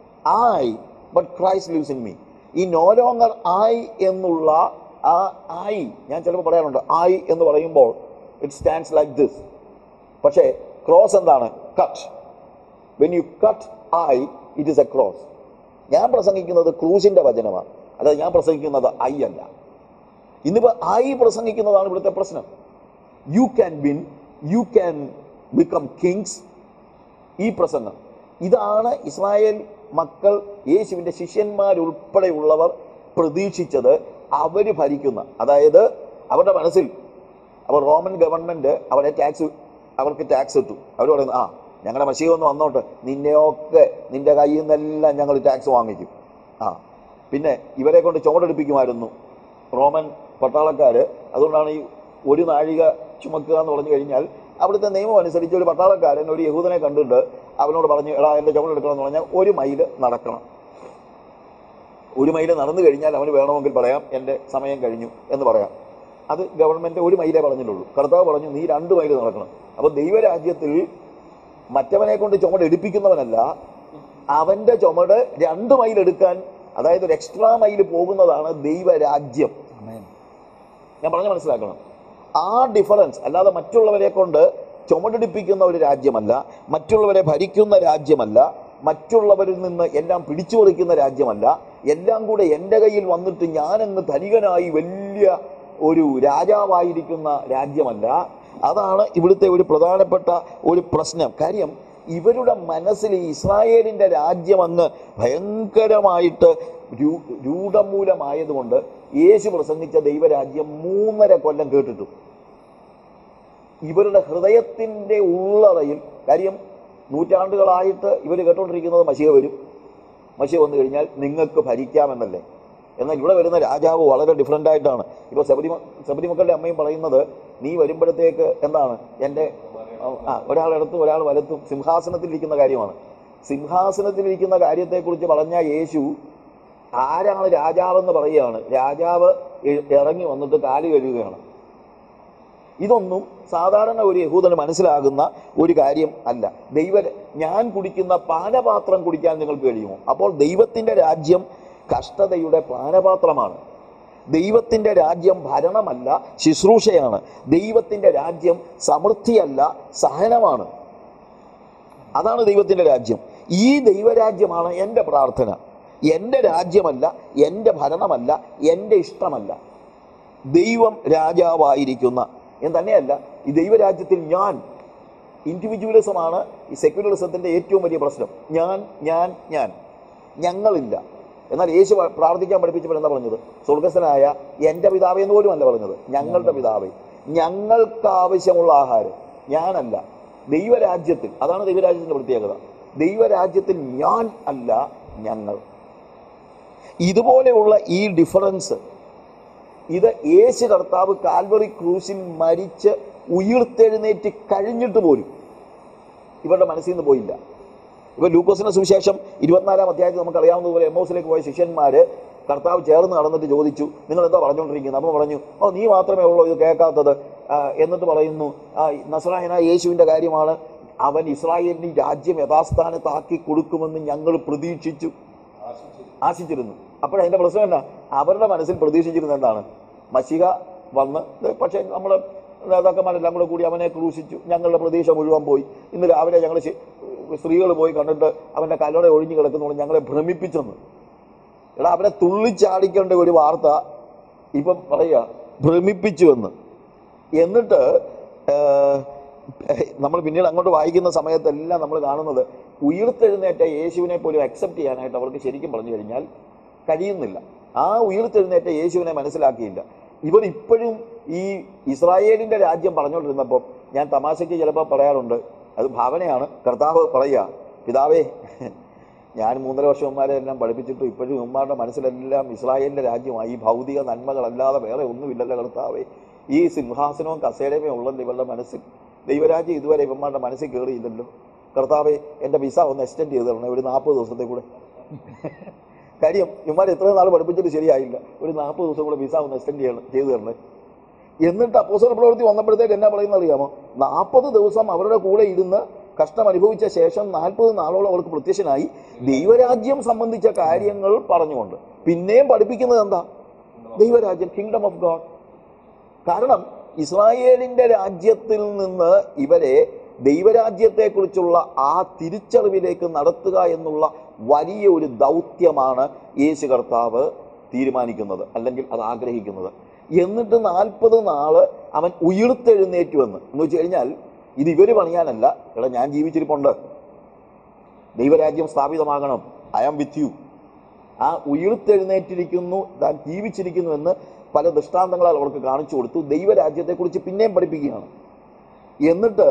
I but Christ lives in me ഈ നോ ലോങ്ങർ ഐ എന്നുള്ള ആ ഐ ഞാൻ ചിലപ്പോൾ പറയാറുണ്ട് ഐ എന്ന് പറയുമ്പോൾ ഇറ്റ് സ്റ്റാൻഡ്സ് ലൈക്ക് ദിസ് പക്ഷേ ക്രോസ് എന്താണ് cut when you cut I it is a cross ഞാൻ പ്രസംഗിക്കുന്നത് ക്രൂസിന്റെ വചനമാണ് അല്ലാതെ ഞാൻ പ്രസംഗിക്കുന്നത് ഐ അല്ല ഇന്നിപ്പോൾ ഐ പ്രസംഗിക്കുന്നതാണ് ഇവിടുത്തെ പ്രശ്നം you can win you can become kings ഈ പ്രസംഗം ഇതാണ് ഇസ്രായേൽ മക്കൾ യേശുവിൻ്റെ ശിഷ്യന്മാരുൾപ്പെടെയുള്ളവർ പ്രതീക്ഷിച്ചത് അവർ ഭരിക്കുന്ന അതായത് അവരുടെ മനസ്സിൽ അവർ റോമൻ ഗവൺമെൻറ് അവരെ ടാക്സ് അവർക്ക് ടാക്സ് ഇട്ടു അവർ പറയുന്നു ആ ഞങ്ങളുടെ മഷീ ഒന്ന് വന്നോട്ട് നിന്നെയൊക്കെ നിന്റെ കയ്യിൽ നിന്നെല്ലാം ഞങ്ങൾ ടാക്സ് വാങ്ങിക്കും ആ പിന്നെ ഇവരെ കൊണ്ട് ചുമടെടുപ്പിക്കുമായിരുന്നു റോമൻ പട്ടാളക്കാർ അതുകൊണ്ടാണ് ഈ ഒരു നാഴിക ചുമക്കുക എന്ന് പറഞ്ഞു കഴിഞ്ഞാൽ അവിടുത്തെ നിയമം അനുസരിച്ച് ഒരു പട്ടാളക്കാരൻ ഒരു യഹൂദനെ കണ്ടിട്ട് അവനോട് പറഞ്ഞു എടാ എൻ്റെ ചുമടെടുക്കണം എന്ന് പറഞ്ഞാൽ ഒരു മൈല് നടക്കണം ഒരു മൈല് നടന്നു കഴിഞ്ഞാൽ അവന് വേണമെങ്കിൽ പറയാം എൻ്റെ സമയം കഴിഞ്ഞു എന്ന് പറയാം അത് ഗവൺമെൻറ് ഒരു മൈലേ പറഞ്ഞിട്ടുള്ളൂ കർത്താവ് പറഞ്ഞു നീ രണ്ട് മൈല് നടക്കണം അപ്പോൾ ദൈവരാജ്യത്തിൽ മറ്റവനെ കൊണ്ട് ചുമട് എടുപ്പിക്കുന്നവനല്ല അവൻ്റെ ചുമട് രണ്ട് മൈൽ എടുക്കാൻ അതായത് ഒരു എക്സ്ട്രാ മൈൽ പോകുന്നതാണ് ദൈവരാജ്യം ആമേൻ ഞാൻ പറഞ്ഞ മനസ്സിലാക്കണം ആ ഡിഫറൻസ് അല്ലാതെ മറ്റുള്ളവരെ കൊണ്ട് ചുമടെടുപ്പിക്കുന്ന ഒരു രാജ്യമല്ല മറ്റുള്ളവരെ ഭരിക്കുന്ന രാജ്യമല്ല മറ്റുള്ളവരിൽ നിന്ന് എല്ലാം പിടിച്ചു പറിക്കുന്ന രാജ്യമല്ല എല്ലാം കൂടെ എൻ്റെ കയ്യിൽ വന്നിട്ട് ഞാനങ്ങ് ധനികനായി വലിയ ഒരു രാജാവായിരിക്കുന്ന രാജ്യമല്ല അതാണ് ഇവിടുത്തെ ഒരു പ്രധാനപ്പെട്ട ഒരു പ്രശ്നം കാര്യം ഇവരുടെ മനസ്സിൽ ഈ ഇസ്രായേലിൻ്റെ രാജ്യം അങ്ങ് ഭയങ്കരമായിട്ട് രൂ രൂഢമൂലമായതുകൊണ്ട് യേശു പ്രസംഗിച്ച ദൈവരാജ്യം മൂന്നര കൊല്ലം കേട്ടിട്ടു ഇവരുടെ ഹൃദയത്തിൻ്റെ ഉള്ളറയിൽ കാര്യം നൂറ്റാണ്ടുകളായിട്ട് ഇവർ കേട്ടുകൊണ്ടിരിക്കുന്നത് മഷിക വരും മഷിക വന്നു കഴിഞ്ഞാൽ നിങ്ങൾക്ക് ഭരിക്കാമെന്നല്ലേ എന്നാൽ ഇവിടെ വരുന്ന രാജാവ് വളരെ ഡിഫറെൻ്റ് ആയിട്ടാണ് ഇപ്പോൾ ശബരി ശബരി മക്കളുടെ അമ്മയും പറയുന്നത് നീ വരുമ്പോഴത്തേക്ക് എന്താണ് എൻ്റെ ആ ഒരാളിടത്തും ഒരാൾ വലത്തും സിംഹാസനത്തിലിരിക്കുന്ന കാര്യമാണ് സിംഹാസനത്തിലിരിക്കുന്ന കാര്യത്തെക്കുറിച്ച് പറഞ്ഞ യേശു ആരാണ് രാജാവെന്ന് പറയുകയാണ് രാജാവ് ഇ- ഇറങ്ങി വന്നിട്ട് കാല് കഴുകുകയാണ് ഇതൊന്നും സാധാരണ ഒരു യഹൂദന് മനസ്സിലാകുന്ന ഒരു കാര്യം അല്ല ദൈവ ഞാൻ കുടിക്കുന്ന പാനപാത്രം കുടിക്കാൻ നിങ്ങൾക്ക് കഴിയുമോ അപ്പോൾ ദൈവത്തിൻ്റെ രാജ്യം കഷ്ടതയുടെ പാനപാത്രമാണ് ദൈവത്തിൻ്റെ രാജ്യം ഭരണമല്ല ശുശ്രൂഷയാണ് ദൈവത്തിൻ്റെ രാജ്യം സമൃദ്ധിയല്ല സഹനമാണ് അതാണ് ദൈവത്തിൻ്റെ രാജ്യം ഈ ദൈവരാജ്യമാണ് എൻ്റെ പ്രാർത്ഥന എൻ്റെ രാജ്യമല്ല എൻ്റെ ഭരണമല്ല എൻ്റെ ഇഷ്ടമല്ല ദൈവം രാജാവായിരിക്കുന്ന എന്ന് തന്നെയല്ല ഈ ദൈവരാജ്യത്തിൽ ഞാൻ ഇൻഡിവിജ്വലിസമാണ് ഈ സെക്യുലറിസത്തിൻ്റെ ഏറ്റവും വലിയ പ്രശ്നം ഞാൻ ഞാൻ ഞാൻ ഞങ്ങളില്ല എന്നാൽ യേശു പ- പ്രാർത്ഥിക്കാൻ പഠിപ്പിച്ചപ്പോൾ എന്താ പറഞ്ഞത് സ്വർഗസ്ഥനായ എൻ്റെ പിതാവേ എന്ന് പോലും അല്ല പറഞ്ഞത് ഞങ്ങളുടെ പിതാവേ ഞങ്ങൾക്ക് ആവശ്യമുള്ള ആഹാരം ഞാനല്ല ദൈവരാജ്യത്തിൽ അതാണ് ദൈവരാജ്യത്തിൻ്റെ പ്രത്യേകത ദൈവരാജ്യത്തിൽ ഞാൻ അല്ല ഞങ്ങൾ ഇതുപോലെയുള്ള ഈ ഡിഫറൻസ് ഇത് യേശു കർത്താവ് കാൽവറി ക്രൂസിൽ മരിച്ച് ഉയിർത്തെഴുന്നേറ്റ് കഴിഞ്ഞിട്ട് പോലും ഇവരുടെ മനസ്സിൽ നിന്ന് പോയില്ല ഇപ്പൊ ലൂക്കോസിന്റെ സുവിശേഷം ഇരുപത്തിനാലാം അധ്യായത്തിൽ നമുക്ക് അറിയാവുന്നതുപോലെ എമോസിലേക്ക് പോയ ശിഷ്യന്മാര് കർത്താവ് ചേർന്ന് നടന്നിട്ട് ചോദിച്ചു നിങ്ങൾ എന്താ പറഞ്ഞുകൊണ്ടിരിക്കുന്നത് അപ്പോൾ പറഞ്ഞു ഓ നീ മാത്രമേ ഉള്ളൂ ഇത് കേൾക്കാത്തത് ആ, എന്നിട്ട് പറയുന്നു ആ, നസ്രായന യേശുവിന്റെ കാര്യമാണ് അവൻ ഇസ്രായേലിന് രാജ്യം യഥാസ്ഥാനത്താക്കി കൊടുക്കുമെന്ന് ഞങ്ങൾ പ്രതീക്ഷിച്ചു ആശിച്ചിരുന്നു അപ്പോഴതിന്റെ പ്രശ്നം എന്നാ അവരുടെ മനസ്സിൽ പ്രതീക്ഷിച്ചിരുന്നത് എന്താണ് മഷിക വന്ന് ഇത് പക്ഷേ നമ്മുടെ നേതാക്കന്മാരെല്ലാം കൂടെ കൂടി അവനെ ക്രൂശിച്ചു ഞങ്ങളുടെ പ്രതീക്ഷ മുഴുവൻ പോയി ഇന്ന് രാവിലെ ഞങ്ങൾ സ്ത്രീകൾ പോയി കണ്ടിട്ട് അവൻ്റെ കല്ലറ ഒഴിഞ്ഞു കിടക്കുന്നതുകൊണ്ട് ഞങ്ങളെ ഭ്രമിപ്പിച്ചെന്ന് എടാ അവരെ തുള്ളിച്ചാടിക്കേണ്ട ഒരു വാർത്ത ഇപ്പം പറയുക ഭ്രമിപ്പിച്ചു എന്ന് എന്നിട്ട് ഏഹ്, നമ്മൾ പിന്നീട് അങ്ങോട്ട് വായിക്കുന്ന സമയത്തെല്ലാം നമ്മൾ കാണുന്നത് ഉയർത്തെഴുന്നേറ്റ യേശുവിനെ പോലും അക്സെപ്റ്റ് ചെയ്യാനായിട്ട് അവർക്ക് ശരിക്കും പറഞ്ഞു കഴിഞ്ഞാൽ കഴിയുന്നില്ല ആ ഉയർത്തെഴുന്നേറ്റ യേശുവിനെ മനസ്സിലാക്കിയില്ല ഇവർ ഇപ്പോഴും ഈ ഇസ്രായേലിന്റെ രാജ്യം പറഞ്ഞുകൊണ്ടിരുന്നപ്പോൾ ഞാൻ തമാശയ്ക്ക് ചിലപ്പോൾ പറയാറുണ്ട് അത് ഭാവനയാണ് കർത്താവ് പറയുക പിതാവേ ഞാൻ മൂന്നര വർഷം ഉമ്മാരെ എല്ലാം പഠിപ്പിച്ചിട്ട് ഇപ്പോഴും ഉമ്മാരുടെ മനസ്സിലെല്ലാം ഇസ്രായേലിന്റെ രാജ്യമായി ഈ ഭൗതിക നന്മകളല്ലാതെ വേറെ ഒന്നുമില്ലല്ലോ കർത്താവേ ഈ സിംഹാസനവും കസേരയും ഉള്ളല്ലോ ഇവരുടെ മനസ്സിൽ ദൈവരാജ്യം ഇതുവരെ ഇവന്മാരുടെ മനസ്സിൽ കയറിയില്ലല്ലോ കർത്താവെ എൻ്റെ വിസ ഒന്ന് എക്സ്റ്റെൻഡ് ചെയ്ത് തരണേ ഒരു നാൽപ്പത് ദിവസത്തെ കൂടെ കാര്യം ഇവന്മാർ എത്രയും നാൾ പഠിപ്പിച്ചിട്ട് ശരിയായില്ല ഒരു നാൽപ്പത് ദിവസം കൂടെ വിസ ഒന്ന് എക്സ്റ്റെൻഡ് ചെയ്യണം ചെയ്തു തരണേ എന്നിട്ട് അപ്പോസല പ്രവൃത്തി വന്നപ്പോഴത്തേക്ക് എന്നാ പറയുന്നത് അറിയാമോ നാൽപ്പത് ദിവസം അവരുടെ കൂടെ ഇരുന്ന് കഷ്ടം അനുഭവിച്ച ശേഷം നാൽപ്പത് നാളോളം അവർക്ക് പ്രത്യക്ഷനായി ദൈവരാജ്യം സംബന്ധിച്ച കാര്യങ്ങൾ പറഞ്ഞുകൊണ്ട് പിന്നെയും പഠിപ്പിക്കുന്നത് എന്താ ദൈവരാജ്യം കിങ്ഡം ഓഫ് ഗോഡ് കാരണം ഇസ്രായേലിന്റെ രാജ്യത്തിൽ നിന്ന് ഇവരെ ദൈവരാജ്യത്തെക്കുറിച്ചുള്ള ആ തിരിച്ചറിവിലേക്ക് നടത്തുക എന്നുള്ള വലിയ ഒരു ദൗത്യമാണ് യേശു കർത്താവ് തീരുമാനിക്കുന്നത് അല്ലെങ്കിൽ അത് ആഗ്രഹിക്കുന്നത് എന്നിട്ട് നാൽപ്പത് നാള് അവൻ ഉയിർത്തെഴുന്നേറ്റുവെന്ന് എന്ന് വെച്ച് കഴിഞ്ഞാൽ ഇത് ഇവര് പണിയാനല്ല എടാ ഞാൻ ജീവിച്ചിരിപ്പുണ്ട് ദൈവരാജ്യം സ്ഥാപിതമാകണം ഐ ആം വിത്ത് യു ആ ഉയിർത്തെഴുന്നേറ്റിരിക്കുന്നു താൻ ജീവിച്ചിരിക്കുന്നു എന്ന് പല ദൃഷ്ടാന്തങ്ങളാൽ അവർക്ക് കാണിച്ചു കൊടുത്തു ദൈവരാജ്യത്തെക്കുറിച്ച് പിന്നെയും പഠിപ്പിക്കുകയാണ് എന്നിട്ട്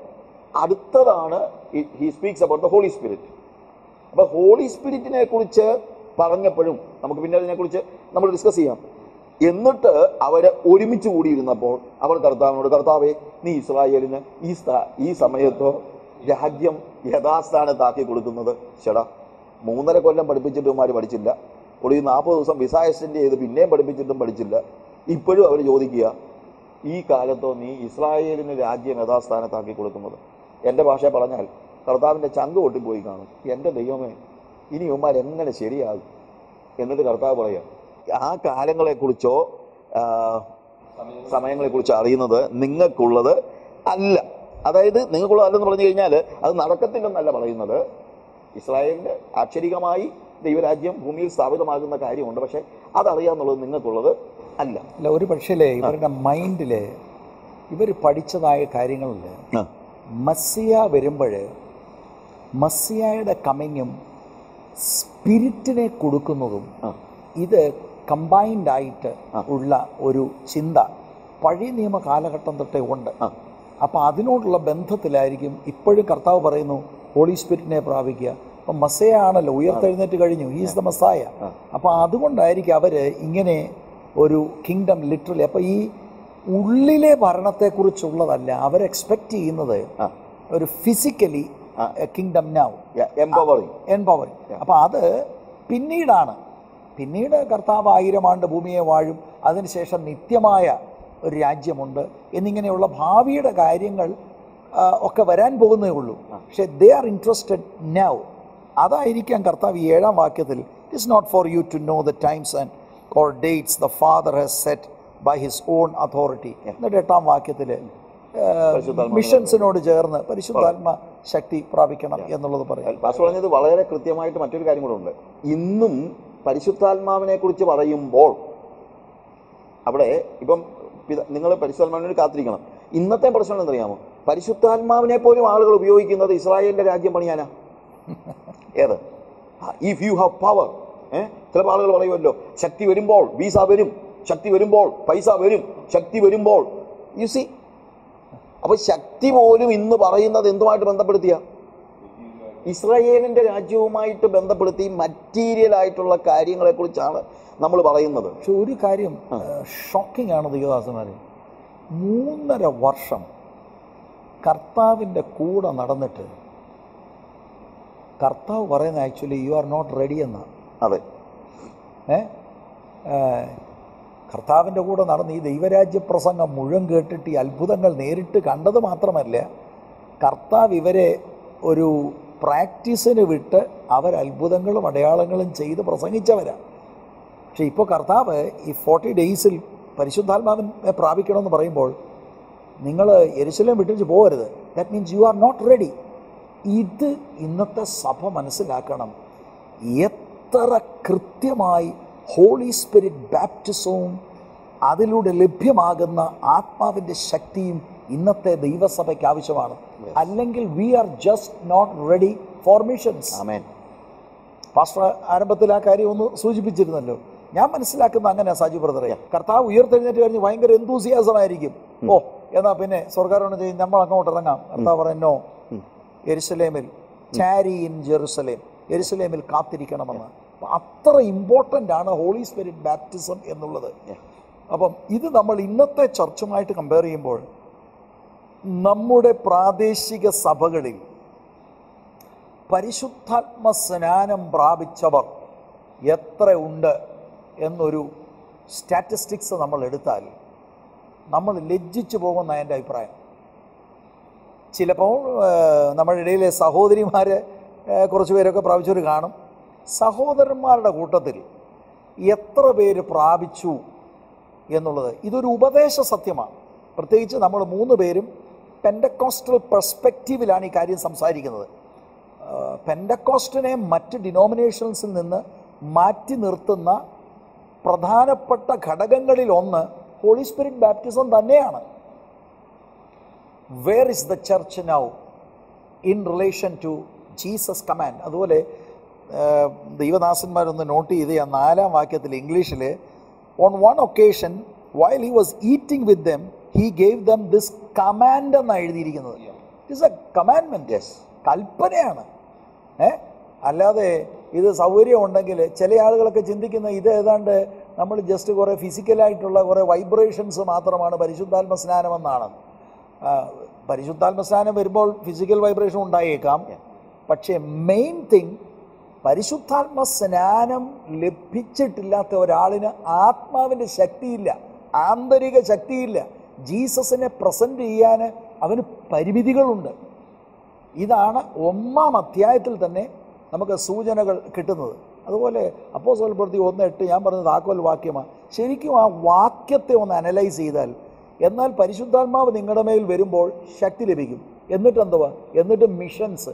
അടുത്തതാണ് he speaks about the holy Spirit അപ്പൊ ഹോളി സ്പിരിറ്റിനെ കുറിച്ച് പറഞ്ഞപ്പോഴും നമുക്ക് പിന്നെ അതിനെക്കുറിച്ച് നമ്മൾ ഡിസ്കസ് ചെയ്യാം എന്നിട്ട് അവര് ഒരുമിച്ച് കൂടിയിരുന്നപ്പോൾ അവർ കർത്താവിനോട് കർത്താവെ നീ ഇസ്രായേലിന് ഈ സ്ഥാ- ഈ സമയത്തോ രാജ്യം യഥാസ്ഥാനത്താക്കി കൊടുക്കുന്നത് ചേടാ മൂന്നര കൊല്ലം പഠിപ്പിച്ചിട്ടും ഇവന്മാർ പഠിച്ചില്ല ഒരു ഈ നാൽപ്പത് ദിവസം വിസ എക്സ്റ്റെൻഡ് ചെയ്ത് പിന്നെയും പഠിപ്പിച്ചിട്ടും പഠിച്ചില്ല ഇപ്പോഴും അവർ ചോദിക്കുക ഈ കാലത്തോ നീ ഇസ്രായേലിന് രാജ്യം യഥാസ്ഥാനത്താക്കി കൊടുക്കുന്നത് എൻ്റെ ഭാഷ പറഞ്ഞാൽ കർത്താവിൻ്റെ ചങ്ക് പൊട്ടിപ്പോയി കാണും എൻ്റെ ദൈവമേ ഇനി ഇവന്മാർ എങ്ങനെ ശരിയാകും എന്നിട്ട് കർത്താവ് പറയാം ആ കാലങ്ങളെക്കുറിച്ചോ ആ, സമയങ്ങളെക്കുറിച്ചോ അറിയുന്നത് നിങ്ങൾക്കുള്ളത് അല്ല അതായത് നിങ്ങൾക്കുള്ളതല്ലെന്ന് പറഞ്ഞു കഴിഞ്ഞാൽ അത് നടക്കത്തില്ലെന്നല്ല പറയുന്നത് ഇസ്രായേലിൻ്റെ അക്ഷരികമായി ദൈവരാജ്യം ഭൂമിയിൽ സ്ഥാപിതമാകുന്ന കാര്യമുണ്ട് പക്ഷേ അതറിയാന്നുള്ളത് നിങ്ങൾക്കുള്ളത് അല്ല അല്ല ഒരു പക്ഷേ ഇവരുടെ മൈൻഡിൽ ഇവർ പഠിച്ചതായ കാര്യങ്ങളിൽ ആ, മസ്സിയ വരുമ്പോൾ മസ്സിയായുടെ കമ്മിങ്ങും സ്പിരിറ്റിനെ കൊടുക്കുന്നതും ആ, ഇത് കമ്പൈൻഡ് ആയിട്ട് ആ. ഉള്ള ഒരു ചിന്ത പഴയ നിയമ കാലഘട്ടം തൊട്ടേ ഉണ്ട് ആ. അപ്പം അതിനോടുള്ള ബന്ധത്തിലായിരിക്കും ഇപ്പോഴും കർത്താവ് പറയുന്നു ഹോളി സ്പിരിറ്റിനെ പ്രാപിക്കുക അപ്പം മസയ ആണല്ലോ ഉയർത്തെഴുന്നേറ്റ് കഴിഞ്ഞു ഹീസ് ദ മസായ ആ. അപ്പം അതുകൊണ്ടായിരിക്കും അവർ ഇങ്ങനെ ഒരു കിങ്ഡം ലിറ്ററലി അപ്പം ഈ ഉള്ളിലെ ഭരണത്തെക്കുറിച്ചുള്ളതല്ല അവർ എക്സ്പെക്റ്റ് ചെയ്യുന്നത് ആ. ഒരു ഫിസിക്കലി ആ. Kingdom now yeah, empowering. Empower അപ്പം അത് പിന്നീടാണ് പിന്നീട് കർത്താവ് ആയിരം ആണ്ട് ഭൂമിയെ വാഴും അതിനുശേഷം നിത്യമായ ഒരു രാജ്യമുണ്ട് എന്നിങ്ങനെയുള്ള ഭാവിയുടെ കാര്യങ്ങൾ ആ, ഒക്കെ വരാൻ പോകുന്നേ ഉള്ളൂ പക്ഷെ ദേ ആർ ഇൻട്രസ്റ്റഡ് നൗ അതായിരിക്കാം കർത്താവ് ഈ ഏഴാം വാക്യത്തിൽ it is not for you to know the times and or dates the Father has set by his own authority എന്നിട്ട് എട്ടാം വാക്യത്തിൽ പരിശുദ്ധാത്മാവിനെ മിഷൻസിനോട് ചേർന്ന് പരിശുദ്ധാത്മ ശക്തി പ്രാപിക്കണം എന്നുള്ളത് പറയും പാസ്റ്റർ പറഞ്ഞത് വളരെ കൃത്യമായിട്ട് മറ്റൊരു കാര്യം കൂടെ ഉണ്ട് ഇന്നും പരിശുദ്ധാത്മാവിനെ കുറിച്ച് പറയുമ്പോൾ അവിടെ ഇപ്പം നിങ്ങൾ പരിശുദ്ധാത്മാവിനെ വേണ്ടി കാത്തിരിക്കണം ഇന്നത്തെ പ്രശ്നം എന്തറിയാമോ പരിശുദ്ധാത്മാവിനെ പോലും ആളുകൾ ഉപയോഗിക്കുന്നത് ഇസ്രായേലിന്റെ രാജ്യം പണിയാനാ ഏത് ഇഫ് യു ഹാവ് പവർ ഏഹ് ചില ആളുകൾ പറയുമല്ലോ ശക്തി വരുമ്പോൾ വീസ വരും ശക്തി വരുമ്പോൾ പൈസ വരും ശക്തി വരുമ്പോൾ യു സി അപ്പൊ ശക്തി പോലും ഇന്ന് പറയുന്നത് എന്തുമായിട്ട് ബന്ധപ്പെടുത്തിയ ഇസ്രായേലിന്റെ രാജ്യവുമായിട്ട് ബന്ധപ്പെടുത്തി മറ്റീരിയൽ ആയിട്ടുള്ള കാര്യങ്ങളെ കുറിച്ചാണ് നമ്മൾ പറയുന്നത് പക്ഷെ ഒരു കാര്യം ഷോക്കിംഗ് ആണ് ദൈവദാസന്മാരെ മൂന്നര വർഷം കർത്താവിൻ്റെ കൂടെ നടന്നിട്ട് കർത്താവ് പറയുന്നത് actually you are not ready എന്നാണ് അതെ ഏ കർത്താവിൻ്റെ കൂടെ നടന്ന് ഈ ദൈവരാജ്യ പ്രസംഗം മുഴുവൻ കേട്ടിട്ട് ഈ അത്ഭുതങ്ങൾ നേരിട്ട് കണ്ടത് മാത്രമല്ല കർത്താവ് ഇവരെ ഒരു പ്രാക്ടീസിന് വിട്ട് അവർ അത്ഭുതങ്ങളും അടയാളങ്ങളും ചെയ്ത് പ്രസംഗിച്ചവരാണ് പക്ഷേ ഇപ്പോൾ കർത്താവ് ഈ ഫോർട്ടി ഡേയ്സിൽ പരിശുദ്ധാത്മാവിനെ പ്രാപിക്കണമെന്ന് പറയുമ്പോൾ നിങ്ങൾ എരുശലേം വിട്ടിച്ച് പോകരുത് that means you are not ready ഇത് ഇന്നത്തെ സഭ മനസ്സിലാക്കണം എത്ര കൃത്യമായി ഹോളി സ്പിരിറ്റ് ബാപ്റ്റിസവും അതിലൂടെ ലഭ്യമാകുന്ന ആത്മാവിൻ്റെ ശക്തിയും ഇന്നത്തെ ദൈവസഭയ്ക്ക് ആവശ്യമാണ് അല്ലെങ്കിൽ we are just not ready for missions ആമേൻ പാസ്റ്റർ ആരംഭത്തിൽ ആ കാര്യം ഒന്ന് സൂചിപ്പിച്ചിരുന്നല്ലോ ഞാൻ മനസ്സിലാക്കുന്ന അങ്ങനെ സാജു ബ്രദറെ കർത്താവ് ഉയർത്തെഴുന്നേറ്റ് കഴിഞ്ഞ് ഭയങ്കര enthusiasm ആയിരിക്കും ഓ എന്നാ പിന്നെ സ്വർഗാരോഹണം ചെയ്യും നമ്മൾ അങ്ങോട്ട് ഇറങ്ങാം കർത്താവ് പറയുന്നോ എരുസലേമിൽ ചാരി ഇൻ ജെറുസലേം എരുസലേമിൽ കാത്തിരിക്കണമെന്ന് അപ്പൊ അത്ര ഇമ്പോർട്ടൻ്റ് ആണ് ഹോളി സ്പിരിറ്റ് ബാപ്റ്റിസം എന്നുള്ളത് അപ്പം ഇത് നമ്മൾ ഇന്നത്തെ ചർച്ചുമായിട്ട് കമ്പയർ ചെയ്യുമ്പോൾ നമ്മുടെ പ്രാദേശിക സഭകളിൽ പരിശുദ്ധാത്മ സ്നാനം പ്രാപിച്ചവർ എത്ര ഉണ്ട് എന്നൊരു സ്റ്റാറ്റിസ്റ്റിക്സ് നമ്മൾ എടുത്താൽ നമ്മൾ ലജ്ജിച്ചു പോകുന്ന എൻ്റെ അഭിപ്രായം ചിലപ്പോൾ ഏഹ്, നമ്മുടെ ഇടയിലെ സഹോദരിമാർ കുറച്ച് പേരൊക്കെ പ്രാപിച്ചവർ കാണും സഹോദരന്മാരുടെ കൂട്ടത്തിൽ എത്ര പേര് പ്രാപിച്ചു എന്നുള്ളത് ഇതൊരു ഉപദേശ സത്യമാണ് പ്രത്യേകിച്ച് നമ്മൾ മൂന്ന് പേരും പെൻഡക്കോസ്റ്റൽ പെർസ്പെക്റ്റീവിലാണ് ഈ കാര്യം സംസാരിക്കുന്നത് പെൻഡക്കോസ്റ്റിനെ മറ്റ് ഡിനോമിനേഷൻസിൽ നിന്ന് മാറ്റി നിർത്തുന്ന പ്രധാനപ്പെട്ട ഘടകങ്ങളിൽ ഒന്ന് ഹോളി സ്പിരിറ്റ് ബാപ്റ്റിസം തന്നെയാണ് where is the church now in relation to Jesus command അതുപോലെ ആ, ദൈവദാസന്മാരൊന്ന് നോട്ട് ചെയ്ത് ആ നാലാം വാക്യത്തിൽ ഇംഗ്ലീഷിൽ on one occasion while he was eating with them he gave them this command എന്നാണ് എഴുതിയിരിക്കുന്നത് ഇറ്റ്സ് എ കമാൻഡ്മെൻറ്റ് Yes. കൽപ്പനയാണ് ഏ അല്ലാതെ ഇത് സൗകര്യം ഉണ്ടെങ്കിൽ ചില ആളുകളൊക്കെ ചിന്തിക്കുന്ന ഇത് ഏതാണ്ട് നമ്മൾ ജസ്റ്റ് കുറേ ഫിസിക്കലായിട്ടുള്ള കുറേ വൈബ്രേഷൻസ് മാത്രമാണ് പരിശുദ്ധാത്മ സ്നാനമെന്നാണ് ആ, പരിശുദ്ധാത്മ സ്നാനം വരുമ്പോൾ ഫിസിക്കൽ വൈബ്രേഷൻ ഉണ്ടായേക്കാം പക്ഷേ മെയിൻ തിങ് പരിശുദ്ധാത്മ സ്നാനം ലഭിച്ചിട്ടില്ലാത്ത ഒരാളിന് ആത്മാവിൻ്റെ ശക്തിയില്ല ആന്തരിക ശക്തിയില്ല ജീസസിനെ പ്രസൻറ്റ് ചെയ്യാൻ അവന് പരിമിതികളുണ്ട് ഇതാണ് ഒന്നാം അധ്യായത്തിൽ തന്നെ നമുക്ക് സൂചനകൾ കിട്ടുന്നത് അതുപോലെ അപ്പോ സ്വൽപ്രതി ഒന്ന് എട്ട് ഞാൻ പറഞ്ഞത് താക്കോൽ വാക്യമാണ് ശരിക്കും ആ വാക്യത്തെ ഒന്ന് അനലൈസ് ചെയ്താൽ എന്നാൽ പരിശുദ്ധാത്മാവ് നിങ്ങളുടെ മേൽ വരുമ്പോൾ ശക്തി ലഭിക്കും എന്നിട്ട് എന്തുവാ എന്നിട്ട് മിഷൻസ്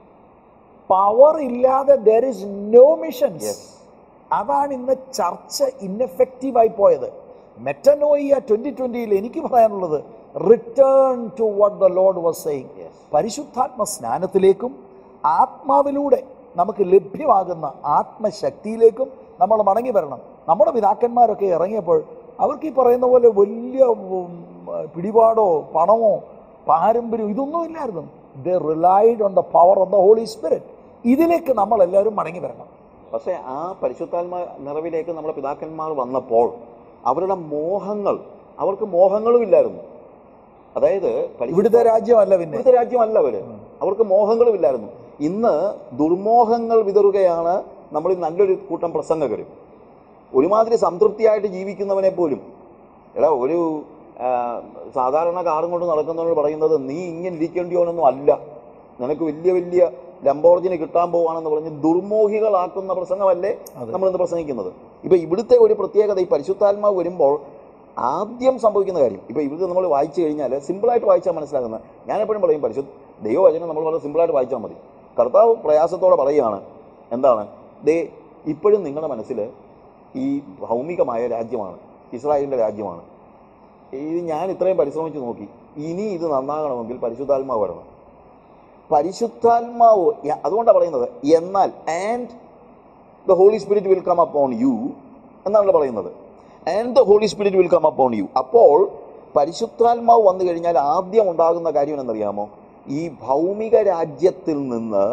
പവർ ഇല്ലാതെ ദർ ഇസ് നോ മിഷൻസ് അതാണ് ഇന്ന് ചർച്ച ഇന്നെഫക്റ്റീവായി പോയത് മെറ്റനോയിയ ട്വന്റി ട്വന്റിയിൽ എനിക്ക് പറയാനുള്ളത് return to what the Lord was saying പരിശുദ്ധാത്മ സ്നാനത്തിലേക്കും ആത്മാവിലൂടെ നമുക്ക് ലഭ്യമാകുന്ന ആത്മശക്തിയിലേക്കും നമ്മൾ മടങ്ങി വരണം നമ്മുടെ പിതാക്കന്മാരൊക്കെ ഇറങ്ങിയപ്പോൾ അവർക്ക് ഈ പറയുന്ന പോലെ വലിയ ഉം, പിടിപാടോ പണമോ പാരമ്പര്യം ഇതൊന്നും ഇല്ലായിരുന്നു the relied on the power of the holy Spirit ഇതിലേക്ക് നമ്മൾ എല്ലാവരും മടങ്ങി വരണം പക്ഷേ ആ പരിശുദ്ധാത്മ നിറവിലേക്ക് നമ്മുടെ പിതാക്കന്മാർ വന്നപ്പോൾ അവരുടെ മോഹങ്ങൾ അവർക്ക് മോഹങ്ങളും ഇല്ലായിരുന്നു അതായത് പരിശുദ്ധ- ഇവിടുത്തെ രാജ്യമല്ല പിന്നെ ഇവിടുത്തെ രാജ്യമല്ല അവര് അവർക്ക് മോഹങ്ങളും ഇല്ലായിരുന്നു ഇന്ന് ദുർമോഹങ്ങൾ വിതറുകയാണ് നമ്മൾ ഈ നല്ലൊരു കൂട്ടം പ്രസംഗകരും ഒരുമാതിരി സംതൃപ്തിയായിട്ട് ജീവിക്കുന്നവനെ പോലും എടാ ഒരു ആ, സാധാരണ കാറും കൊണ്ട് നടക്കുന്നവർ പറയുന്നത് നീ ഇങ്ങനെ ഇരിക്കേണ്ടിയോന്നൊന്നും അല്ല നിനക്ക് വലിയ വലിയ ലംബോർജിന് കിട്ടാൻ പോവാണെന്ന് പറഞ്ഞ് ദുർമോഹികളാക്കുന്ന പ്രസംഗമല്ലേ നമ്മൾ ഇന്ന് പ്രസംഗിക്കുന്നത് ഇപ്പൊ ഇവിടുത്തെ ഒരു പ്രത്യേകത ഈ പരിശുദ്ധാത്മാവ് വരുമ്പോൾ ആദ്യം സംഭവിക്കുന്ന കാര്യം ഇപ്പൊ ഇവിടെ നമ്മൾ വായിച്ചു കഴിഞ്ഞാൽ സിമ്പിളായിട്ട് വായിച്ചാൽ മനസ്സിലാകുന്നത് ഞാൻ എപ്പോഴും പറയും പരിശുദ്ധ ദൈവവചനം നമ്മൾ വളരെ സിമ്പിളായിട്ട് വായിച്ചാൽ മതി കർത്താവ് പ്രയാസത്തോടെ പറയുകയാണ് എന്താണ് ദേ ഇപ്പോഴും നിങ്ങളുടെ മനസ്സിൽ ഈ ഭൗമികമായ രാജ്യമാണ് ഇസ്രായേലിൻ്റെ രാജ്യമാണ് ഇത് ഞാൻ ഇത്രയും പരിശ്രമിച്ച് നോക്കി ഇനി ഇത് നന്നാകണമെങ്കിൽ പരിശുദ്ധാത്മാവ് വരണം പരിശുദ്ധാത്മാവ് യ- അതുകൊണ്ടാണ് പറയുന്നത് എന്നാൽ and the holy spirit will come upon you എന്നാണല്ലോ പറയുന്നത് and the holy spirit will come upon you അപ്പോൾ പരിശുദ്ധാത്മാവ് വന്നു കഴിഞ്ഞാൽ ആദ്യം ഉണ്ടാകുന്ന കാര്യം എന്നറിയാമോ ഈ ഭൗമിക രാജ്യത്തിൽ നിന്ന്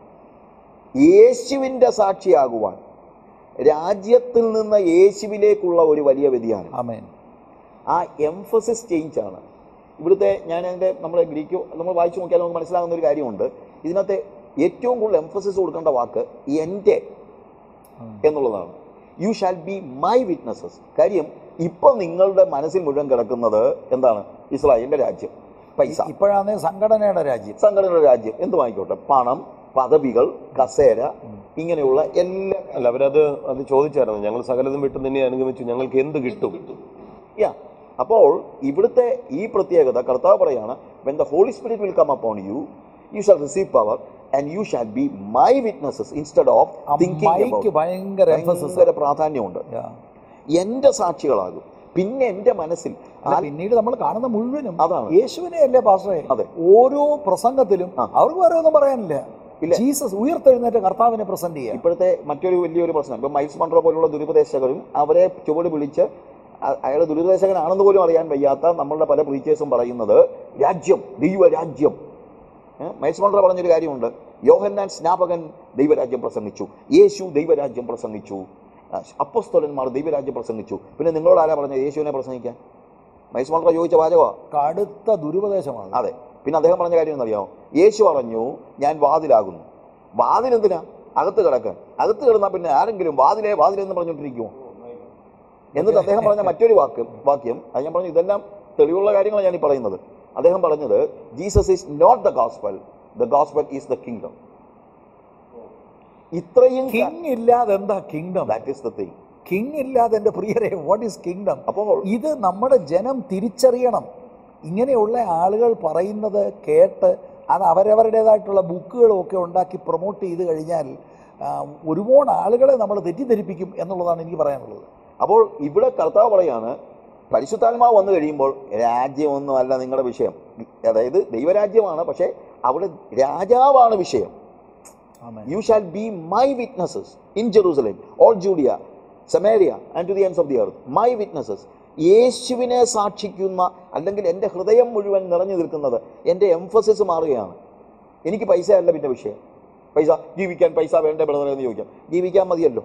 യേശുവിൻ്റെ സാക്ഷിയാകുവാൻ രാജ്യത്തിൽ നിന്ന് യേശുവിലേക്കുള്ള ഒരു വലിയ വ്യതിയാനം ആമേൻ ആ എംഫസിസ് ചേഞ്ച് ആണ് ഇവിടുത്തെ ഞാൻ അതിൻ്റെ നമ്മൾ ഗ്രീക്ക് നമ്മൾ വായിച്ചു നോക്കിയാൽ നമുക്ക് മനസ്സിലാകുന്ന ഒരു കാര്യമുണ്ട് ഇതിനകത്തെ ഏറ്റവും കൂടുതൽ എംഫസിസ് കൊടുക്കേണ്ട വാക്ക് എൻ്റെ എന്നുള്ളതാണ് you shall be my witnesses കാര്യം ഇപ്പം നിങ്ങളുടെ മനസ്സിൽ മുഴുവൻ കിടക്കുന്നത് എന്താണ് ഇസ്രായേലിൻ്റെ രാജ്യം പൈസ ഇപ്പോഴാണ് സംഘടനയുടെ രാജ്യം സംഘടനയുടെ രാജ്യം എന്ത് വാങ്ങിക്കോട്ടെ പണം പദവികൾ കസേര ഇങ്ങനെയുള്ള എല്ലാ അല്ല അവരത് അത് ചോദിച്ചായിരുന്നു ഞങ്ങൾ സകലതും വിട്ട് നിന്നെ അനുഗമിച്ചു ഞങ്ങൾക്ക് എന്ത് കിട്ടും യാ അപ്പോൾ ഇവിടുത്തെ ഈ പ്രത്യേകത കർത്താവ് പറയാണ് when the holy spirit will come upon you you shall receive power and you shall be my witnesses instead of ആ തിങ്കിങ് മൈക്ക് ഭയങ്കര emphasis ഭയങ്കര പ്രാധാന്യമുണ്ട് Yeah. എൻ്റെ സാക്ഷികളാകും പിന്നെ എൻ്റെ മനസ്സിൽ അല്ല, പിന്നീട് നമ്മൾ കാണുന്ന മുഴുവനും അതാണ്. യേശുവിനെ അല്ലേ പാസ്റ്ററെ അതെ. ഓരോ പ്രസംഗത്തിലും ആ. അവർക്ക് വേറെ ഒന്നും പറയാനില്ല ഇല്ല. ജീസസ് ഉയർത്തെഴുന്നേറ്റ കർത്താവിനെ പ്രസന്റ് ചെയ്യാം ഇപ്പോഴത്തെ മറ്റൊരു വലിയൊരു പ്രശ്നം ഇപ്പം മൈൽസ് മൺട്രോ പോലുള്ള ദുരുപദേശകരും അവരെ ചുവട് പിടിച്ച് അ- അയാൾ ദുരുപദേശകനാണെന്ന് പോലും അറിയാൻ വയ്യാത്ത നമ്മളുടെ പല പ്രീച്ചേഴ്സും പറയുന്നത് രാജ്യം ദൈവരാജ്യം ഏ? മൈൽസ് മൺട്രോ പറഞ്ഞൊരു കാര്യമുണ്ട് യോഹന്നാൻ സ്നാപകൻ ദൈവരാജ്യം പ്രസംഗിച്ചു യേശു ദൈവരാജ്യം പ്രസംഗിച്ചു ആ, അപ്പസ്തോലന്മാർ ദൈവരാജ്യം പ്രസംഗിച്ചു പിന്നെ നിങ്ങളോട് ആരാ പറഞ്ഞത് യേശുവിനെ പ്രസംഗിക്കാൻ മൈൽസ് മൺട്രോ ചോദിച്ച വാചകമാണ് കടുത്ത ദുരുപദേശമാണ് അതെ പിന്നെ അദ്ദേഹം പറഞ്ഞ കാര്യം എന്നറിയാമോ യേശു പറഞ്ഞു ഞാൻ വാതിലാകുന്നു വാതിൽ എന്തിനാ അകത്ത് കിടക്കാൻ അകത്ത് കിടന്നാൽ പിന്നെ ആരെങ്കിലും വാതിലേ വാതിലെന്ന് പറഞ്ഞുകൊണ്ടിരിക്കുമോ എന്നിട്ട് അദ്ദേഹം പറഞ്ഞ മറ്റൊരു വാക്ക് വാക്യം അത് ഞാൻ പറഞ്ഞു ഇതെല്ലാം തെളിവുള്ള കാര്യങ്ങളാണ് ഞാൻ ഈ പറയുന്നത് അദ്ദേഹം പറഞ്ഞത് Jesus is not the gospel the gospel is the kingdom ഇത്രയും കിങ് ഇല്ലാതെ എന്താ kingdom that is the thing king ഇല്ലാതെ എൻ്റെ പ്രിയരെ വാട്ട് ഈസ് കിങ്ഡം അപ്പോൾ ഇത് നമ്മുടെ ജനം തിരിച്ചറിയണം ഇങ്ങനെയുള്ള ആളുകൾ പറയുന്നത് കേട്ട് അത് അവരവരുടേതായിട്ടുള്ള ബുക്കുകളും ഒക്കെ ഉണ്ടാക്കി പ്രൊമോട്ട് ചെയ്ത് കഴിഞ്ഞാൽ ആ, ഒരുപാട് ആളുകളെ നമ്മൾ തെറ്റിദ്ധരിപ്പിക്കും എന്നുള്ളതാണ് എനിക്ക് പറയാനുള്ളത് അപ്പോൾ ഇവിടെ കർത്താവ് പറയാണ് പരിശുദ്ധാത്മാവ് വന്നു കഴിയുമ്പോൾ രാജ്യമൊന്നുമല്ല നിങ്ങളുടെ വിഷയം അതായത് ദൈവരാജ്യമാണ് പക്ഷേ അവിടെ രാജാവാണ് വിഷയം ആമേൻ. You shall be my witnesses in Jerusalem all Judea Samaria and to the ends of the earth my witnesses യേശുവിനെ സാക്ഷിക്കുന്ന അല്ലെങ്കിൽ എൻ്റെ ഹൃദയം മുഴുവൻ നിറഞ്ഞു നിൽക്കുന്നത് എൻ്റെ എംഫസിസ് മാറുകയാണ് എനിക്ക് പൈസ അല്ല പിന്നെ വിഷയം പൈസ ജീവിക്കാൻ പൈസ വേണ്ട ബ്രദറെ എന്ന് ചോദിക്കാം ജീവിക്കാൻ മതിയല്ലോ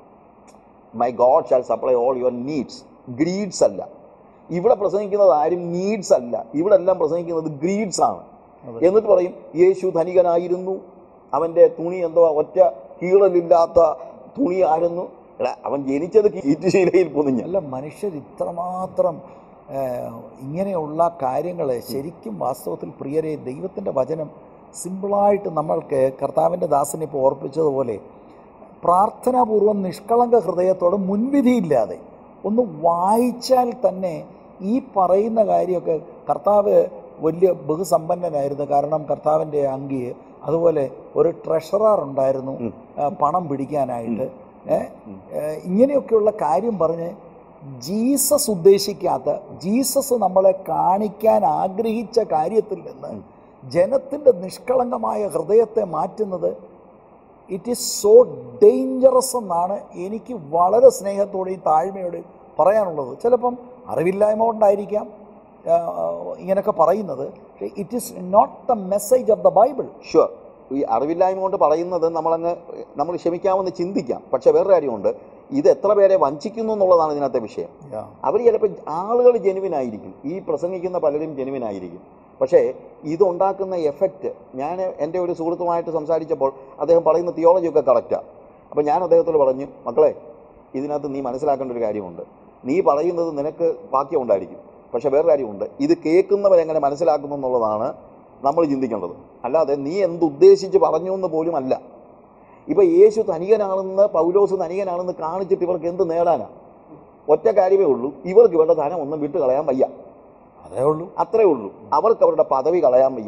my God shall supply all your needs greeds അല്ല ഇവിടെ പ്രസംഗിക്കുന്നത് ആരും നീഡ്സ് അല്ല ഇവിടെ എല്ലാം പ്രസംഗിക്കുന്നത് ഗ്രീഡ്സ് ആണ് എന്നിട്ട് പറയും യേശു ധനികനായിരുന്നു അവൻ്റെ തുണി എന്തോ ഒറ്റ കീറലില്ലാത്ത തുണിയായിരുന്നു എടാ അവൻ ജനിച്ചത് കീറ്റുശീലയിൽ പൊതിഞ്ഞ അല്ല മനുഷ്യർ ഇത്രമാത്രം ആ, ഇങ്ങനെയുള്ള കാര്യങ്ങളെ ശരിക്കും വാസ്തവത്തിൽ പ്രിയരെ ദൈവത്തിൻ്റെ വചനം സിമ്പിളായിട്ട് നമ്മൾക്ക് കർത്താവിൻ്റെ ദാസനെ ഇപ്പോൾ ഓർപ്പിച്ചതുപോലെ പ്രാർത്ഥനാപൂർവം നിഷ്കളങ്ക ഹൃദയത്തോടെ മുൻവിധിയില്ലാതെ ഒന്ന് വായിച്ചാൽ തന്നെ ഈ പറയുന്ന കാര്യമൊക്കെ കർത്താവ് വലിയ ബഹുസമ്പന്നനായിരുന്നു കാരണം കർത്താവിൻ്റെ അങ്കി അതുപോലെ ഒരു ട്രഷറർ ഉണ്ടായിരുന്നു ആ, പണം പിടിക്കാനായിട്ട് ഏ? ഏ, ഇങ്ങനെയൊക്കെയുള്ള കാര്യം പറഞ്ഞ് ജീസസ് ഉദ്ദേശിക്കാത്ത ജീസസ് നമ്മളെ കാണിക്കാൻ ആഗ്രഹിച്ച കാര്യത്തിൽ നിന്ന് ജനത്തിൻ്റെ നിഷ്കളങ്കമായ ഹൃദയത്തെ മാറ്റുന്നത് ഇറ്റ് ഈസ് സോ ഡേഞ്ചറസ് എന്നാണ് എനിക്ക് വളരെ സ്നേഹത്തോടെയും താഴ്മയോടെയും പറയാനുള്ളത് ചിലപ്പം അറിവില്ലായ്മ കൊണ്ടായിരിക്കാം ആ, ഇങ്ങനെയൊക്കെ പറയുന്നത് പക്ഷേ it is not the message of the Bible sure ഈ അറിവില്ലായ്മ കൊണ്ട് പറയുന്നത് നമ്മളങ്ങ് നമ്മൾ ക്ഷമിക്കാമെന്ന് ചിന്തിക്കാം പക്ഷേ വേറെ കാര്യമുണ്ട് ഇത് എത്ര പേരെ വഞ്ചിക്കുന്നു എന്നുള്ളതാണ് ഇതിനകത്തെ വിഷയം അവർ ചിലപ്പോൾ ആളുകൾ ജെനുവിൻ ആയിരിക്കും ഈ പ്രസംഗിക്കുന്ന പലരും ജെനുവിൻ ആയിരിക്കും പക്ഷേ ഇതുണ്ടാക്കുന്ന എഫക്റ്റ് ഞാൻ എൻ്റെ ഒരു സുഹൃത്തുമായിട്ട് സംസാരിച്ചപ്പോൾ അദ്ദേഹം പറയുന്ന തിയോളജി ഒക്കെ കറക്റ്റാണ് അപ്പോൾ ഞാൻ അദ്ദേഹത്തോട് പറഞ്ഞു മക്കളെ ഇതിനകത്ത് നീ മനസ്സിലാക്കേണ്ട ഒരു കാര്യമുണ്ട് നീ പറയുന്നത് നിനക്ക് വാക്യം ഉണ്ടായിരിക്കും പക്ഷേ വേറെ കാര്യമുണ്ട് ഇത് കേൾക്കുന്നവരെങ്ങനെ മനസ്സിലാക്കുന്നു എന്നുള്ളതാണ് നമ്മൾ ചിന്തിക്കേണ്ടത് അല്ലാതെ നീ എന്തുദ്ദേശിച്ച് പറഞ്ഞു എന്ന് പോലും അല്ല ഇപ്പൊ യേശു ധനികനാണെന്ന് പൗലോസ് ധനികനാണെന്ന് കാണിച്ചിട്ട് ഇവർക്ക് എന്ത് നേടാനാ ഒറ്റ കാര്യമേ ഉള്ളൂ ഇവർക്ക് ഇവരുടെ ധനം ഒന്നും വിട്ട് കളയാൻ വയ്യ അതേ ഉള്ളൂ അത്രേ ഉള്ളൂ അവർക്ക് അവരുടെ പദവി കളയാൻ വയ്യ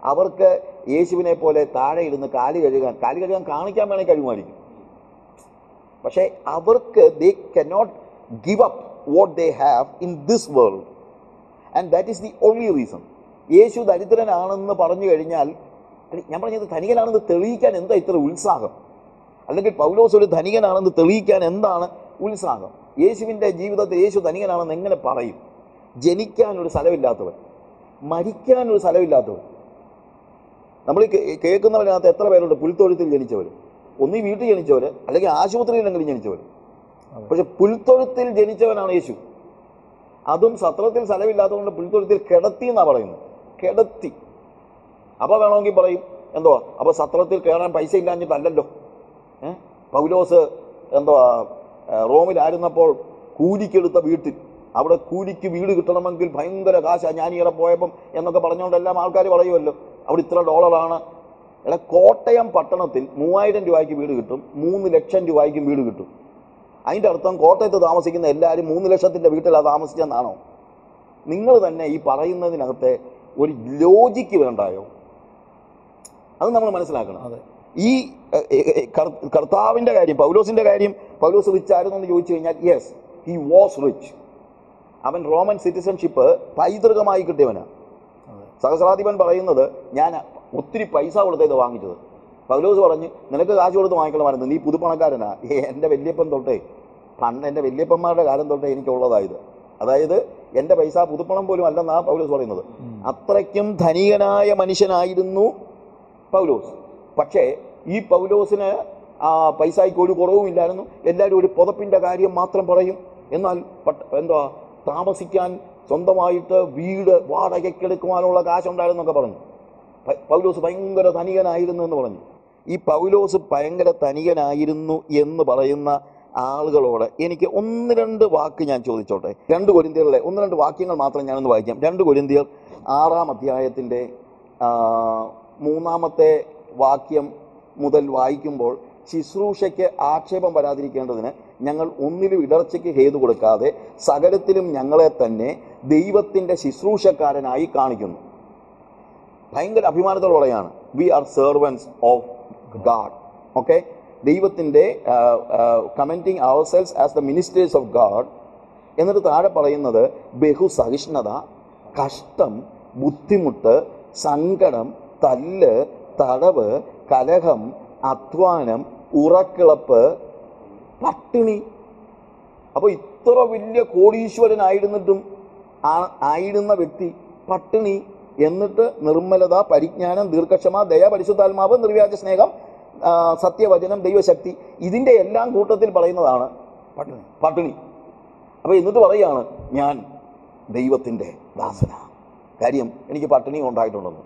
അവർക്ക് യേശുവിനെ പോലെ താഴെ ഇരുന്ന് കാല് കഴുകാൻ കാല് കഴുകാൻ കാണിക്കാൻ വേണമെങ്കിൽ കഴിയുമായിരിക്കും പക്ഷേ അവർക്ക് they cannot give up what they have in this world and that is the only reason യേശു ദരിദ്രനാണെന്ന് പറഞ്ഞു കഴിഞ്ഞാൽ എടി, ഞാൻ പറഞ്ഞത് ധനികനാണെന്ന് തെളിയിക്കാൻ എന്താ ഇത്ര ഉത്സാഹം അല്ലെങ്കിൽ പൗലോസ് ഒരു ധനികനാണെന്ന് തെളിയിക്കാൻ എന്താണ് ഉത്സാഹം യേശുവിൻ്റെ ജീവിതത്തിൽ യേശു ധനികനാണെന്ന് എങ്ങനെ പറയും ജനിക്കാൻ ഒരു സ്ഥലമില്ലാത്തവൻ മരിക്കാൻ ഒരു സ്ഥലമില്ലാത്തവൻ നമ്മൾ ഈ കേ- കേൾക്കുന്നവരകത്ത് എത്ര പേരുണ്ട് പുൽത്തൊഴുത്തിൽ ജനിച്ചവർ ഒന്നീ വീട്ടിൽ ജനിച്ചവർ അല്ലെങ്കിൽ ആശുപത്രിയിലെങ്കിലും ജനിച്ചവർ പക്ഷെ പുൽത്തൊഴുത്തിൽ ജനിച്ചവനാണ് യേശു അതും സത്രത്തിൽ സ്ഥലമില്ലാത്തതുകൊണ്ട് പുൽത്തൊഴുത്തിൽ കിടത്തി എന്നാണ് പറയുന്നത് കിടത്തി അപ്പോൾ വേണമെങ്കിൽ പറയും എന്തുവാ അപ്പോൾ സത്രത്തിൽ കയറാൻ പൈസ ഇല്ലാഞ്ഞിട്ടല്ലല്ലോ ഏ? പൗലോസ് എന്തുവാ ഏ, റോമിലായിരുന്നപ്പോൾ കൂലിക്കെടുത്ത വീട്ടിൽ അവിടെ കൂലിക്ക് വീട് കിട്ടണമെങ്കിൽ ഭയങ്കര കാശാ ഞാൻ ഈയിടെ പോയപ്പം എന്നൊക്കെ പറഞ്ഞുകൊണ്ടെല്ലാം ആൾക്കാർ പറയുമല്ലോ അവിടെ ഇത്ര ഡോളറാണ് എടാ കോട്ടയം പട്ടണത്തിൽ മൂവായിരം രൂപയ്ക്ക് വീട് കിട്ടും മൂന്ന് ലക്ഷം രൂപയ്ക്കും വീട് കിട്ടും അതിൻ്റെ അർത്ഥം കോട്ടയത്ത് താമസിക്കുന്ന എല്ലാവരും മൂന്ന് ലക്ഷത്തിൻ്റെ വീട്ടിലാണ് താമസിച്ചെന്നാണോ നിങ്ങൾ തന്നെ ഈ പറയുന്നതിനകത്തെ ഒരു ലോജിക്ക് വേണ്ടായോ അത് നമ്മൾ മനസ്സിലാക്കണം അതെ ഈ എ, എ, എ, കർ- കർത്താവിന്റെ കാര്യം പൗലോസിന്റെ കാര്യം പൗലോസ് റിച്ച് ആയിരുന്നു എന്ന് ചോദിച്ചു കഴിഞ്ഞാൽ യെസ് ഹി വാസ് റിച്ച് അവൻ റോമൻ സിറ്റിസൺഷിപ്പ് പൈതൃകമായി കിട്ടിയവനാണ് സഹസ്രാധിപൻ പറയുന്നത് ഞാൻ ഒത്തിരി പൈസ കൊടുത്ത് ഇത് വാങ്ങിച്ചത് പൗലോസ് പറഞ്ഞ് നിനക്ക് കാശ് കൊടുത്ത് വാങ്ങിക്കണമായിരുന്നു നീ പുതുപ്പണക്കാരനാ ഏ, എൻ്റെ വല്യപ്പൻ തൊട്ടേ പണ്ട് എൻ്റെ വല്യപ്പന്മാരുടെ കാലം തൊട്ടേ എനിക്കുള്ളതായത് അതായത് എൻ്റെ പൈസ പുതുപ്പണം പോലും അല്ലെന്നാ പൗലോസ് പറയുന്നത് അത്രയ്ക്കും ധനികനായ മനുഷ്യനായിരുന്നു പൗലോസ് പക്ഷേ ഈ പൗലോസിന് ആ പൈസയ്ക്ക് ഒരു കുറവുമില്ലായിരുന്നു എല്ലാവരും ഒരു പുതപ്പിൻ്റെ കാര്യം മാത്രം പറയും എന്നാൽ പട്ട എന്തുവാ താമസിക്കാൻ സ്വന്തമായിട്ട് വീട് വാടകയ്ക്കെടുക്കുവാനുള്ള കാശുണ്ടായിരുന്നൊക്കെ പറഞ്ഞു പ- പൗലോസ് ഭയങ്കര ധനികനായിരുന്നു എന്ന് പറഞ്ഞു ഈ പൗലോസ് ഭയങ്കര ധനികനായിരുന്നു എന്ന് പറയുന്ന ആളുകളോട് എനിക്ക് ഒന്ന് രണ്ട് വാക്ക് ഞാൻ ചോദിച്ചോട്ടെ രണ്ട് കൊരിന്തിയറിലെ ഒന്ന് രണ്ട് വാക്യങ്ങൾ മാത്രം ഞാനൊന്ന് വായിക്കാം രണ്ട് കൊരിന്തിയർ ആറാം അധ്യായത്തിൻ്റെ ആ, മൂന്നാമത്തെ വാക്യം മുതൽ വായിക്കുമ്പോൾ ശുശ്രൂഷയ്ക്ക് ആക്ഷേപം വരാതിരിക്കേണ്ടതിന് ഞങ്ങൾ ഒന്നിലും ഇടർച്ചയ്ക്ക് ഹേതു കൊടുക്കാതെ സകലത്തിലും ഞങ്ങളെ തന്നെ ദൈവത്തിൻ്റെ ശുശ്രൂഷക്കാരനായി കാണിക്കുന്നു ഭയങ്കര അഭിമാനത്തോടെ പറയാണ് we are servants of God okay ദൈവത്തിൻ്റെ commending our selves as the ministers of God എന്നിട്ട് താഴെ പറയുന്നത് ബഹുസഹിഷ്ണുത കഷ്ടം ബുദ്ധിമുട്ട് സങ്കടം തല്ല് തടവ് കലഹം അധ്വാനം ഉറക്കിളപ്പ് പട്ടിണി അപ്പോൾ ഇത്ര വലിയ കോടീശ്വരനായിരുന്നിട്ടും ആ- ആയിരുന്ന വ്യക്തി പട്ടിണി എന്നിട്ട് നിർമ്മലത പരിജ്ഞാനം ദീർഘക്ഷമ ദയ പരിശുദ്ധാത്മാവ് നിർവ്യാജ സ്നേഹം ആ, സത്യവചനം ദൈവശക്തി ഇതിൻ്റെ എല്ലാം കൂട്ടത്തിൽ പറയുന്നതാണ് പട്ടിണി പട്ടിണി അപ്പോൾ എന്നിട്ട് പറയുകയാണ് ഞാൻ ദൈവത്തിൻ്റെ ദാസന കാര്യം എനിക്ക് പട്ടിണി ഉണ്ടായിട്ടുണ്ടെന്ന്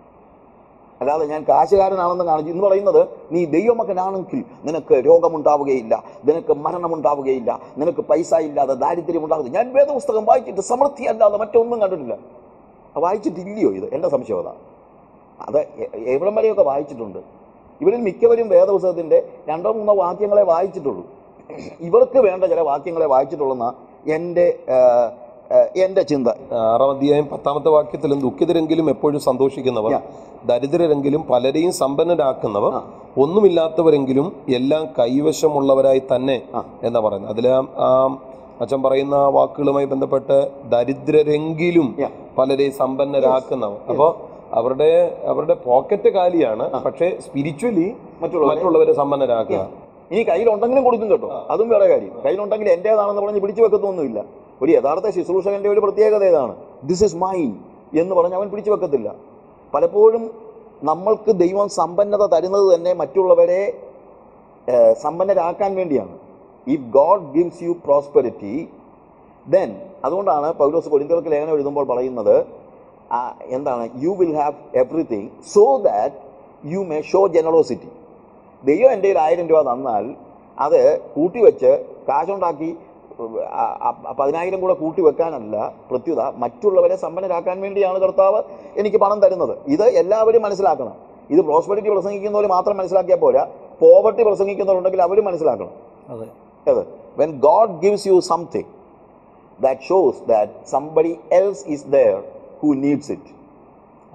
അല്ലാതെ ഞാൻ കാശുകാരനാണെന്ന് കാണിച്ചു എന്ന് പറയുന്നത് നീ ദൈവമകനാണെങ്കിൽ നിനക്ക് രോഗമുണ്ടാവുകയില്ല നിനക്ക് മരണമുണ്ടാവുകയില്ല നിനക്ക് പൈസ ഇല്ലാതെ ദാരിദ്ര്യം ഉണ്ടാകുക ഞാൻ വേദപുസ്തകം വായിച്ചിട്ട് സമൃദ്ധി അല്ലാതെ മറ്റൊന്നും കണ്ടിട്ടില്ല ആ, വായിച്ചിട്ടില്ലയോ ഇത് എൻ്റെ സംശയം അതാ അത് എ- എവിടം വരെയൊക്കെ വായിച്ചിട്ടുണ്ട് ഇവരിൽ മിക്കവരും വേദപുസ്തകത്തിൻ്റെ രണ്ടോ മൂന്നോ വാക്യങ്ങളെ വായിച്ചിട്ടുള്ളൂ ഇവർക്ക് വേണ്ട ചില വാക്യങ്ങളെ വായിച്ചിട്ടുള്ളെന്ന എൻ്റെ ആ, ആ, എൻ്റെ ചിന്ത ആറാം അധ്യായം പത്താമത്തെ വാക്യത്തിലും ദുഃഖിതരെങ്കിലും എപ്പോഴും സന്തോഷിക്കുന്നവർ Yeah. ദരിദ്രരെങ്കിലും പലരെയും സമ്പന്നരാക്കുന്നവർ ആ. ഒന്നുമില്ലാത്തവരെങ്കിലും എല്ലാം കൈവശമുള്ളവരായി തന്നെ ആ. എന്നാ പറയുന്നത് അതിൽ അച്ഛൻ പറയുന്ന വാക്കുകളുമായി ബന്ധപ്പെട്ട് ദരിദ്രരെങ്കിലും Yeah. പലരെയും സമ്പന്നരാക്കുന്നവർ അപ്പോൾ അവരുടെ അവരുടെ പോക്കറ്റ് കാലിയാണ് പക്ഷേ സ്പിരിച്വലി മറ്റുള്ളവരെ- മറ്റുള്ളവരെ സമ്പന്നരാക്കുക ഇനി കയ്യിലുണ്ടെങ്കിലും കൊടുക്കും കേട്ടോ അതും വേറെ കാര്യം കയ്യിലുണ്ടെങ്കിൽ എൻ്റേതാണെന്ന് പറഞ്ഞ് പിടിച്ചു വെക്കത്തൊന്നുമില്ല ഒരു യഥാർത്ഥ ശുശ്രൂഷകന്റെ ഒരു പ്രത്യേകത ഏതാണ് ദിസ് ഇസ് മൈൻ എന്ന് പറഞ്ഞ് അവൻ പിടിച്ചു വെക്കത്തില്ല പലപ്പോഴും നമ്മൾക്ക് ദൈവം സമ്പന്നത തരുന്നത് തന്നെ മറ്റുള്ളവരെ ഏഹ്, സമ്പന്നരാക്കാൻ വേണ്ടിയാണ് if God gives you prosperity then അതുകൊണ്ടാണ് പൗലോസ് കൊരിന്ത്യർക്ക് ലേഖനം എഴുതുമ്പോൾ പറയുന്നത് ആ, എന്താണ് you will have everything so that you may show generosity ദൈവം എൻ്റെ കയ്യിൽ ആയിരം രൂപ തന്നാൽ അത് കൂട്ടിവെച്ച് കാശുണ്ടാക്കി ആ, ആ, പതിനായിരം കൂടെ കൂട്ടി വെക്കാനല്ല പ്രത്യുത മറ്റുള്ളവരെ സമ്പന്നരാക്കാൻ വേണ്ടിയാണ് കർത്താവ് എനിക്ക് പണം തരുന്നത് ഇത് എല്ലാവരും മനസ്സിലാക്കണം ഇത് പ്രോസ്പെരിറ്റി പ്രസംഗിക്കുന്നവർ മാത്രം മനസ്സിലാക്കിയാൽ പോരാ പോവർട്ടി പ്രസംഗിക്കുന്നവരുണ്ടെങ്കിൽ അവരും മനസ്സിലാക്കണം അതെ ഏത് when God gives you something that shows that somebody else is there who needs it ആമേൻ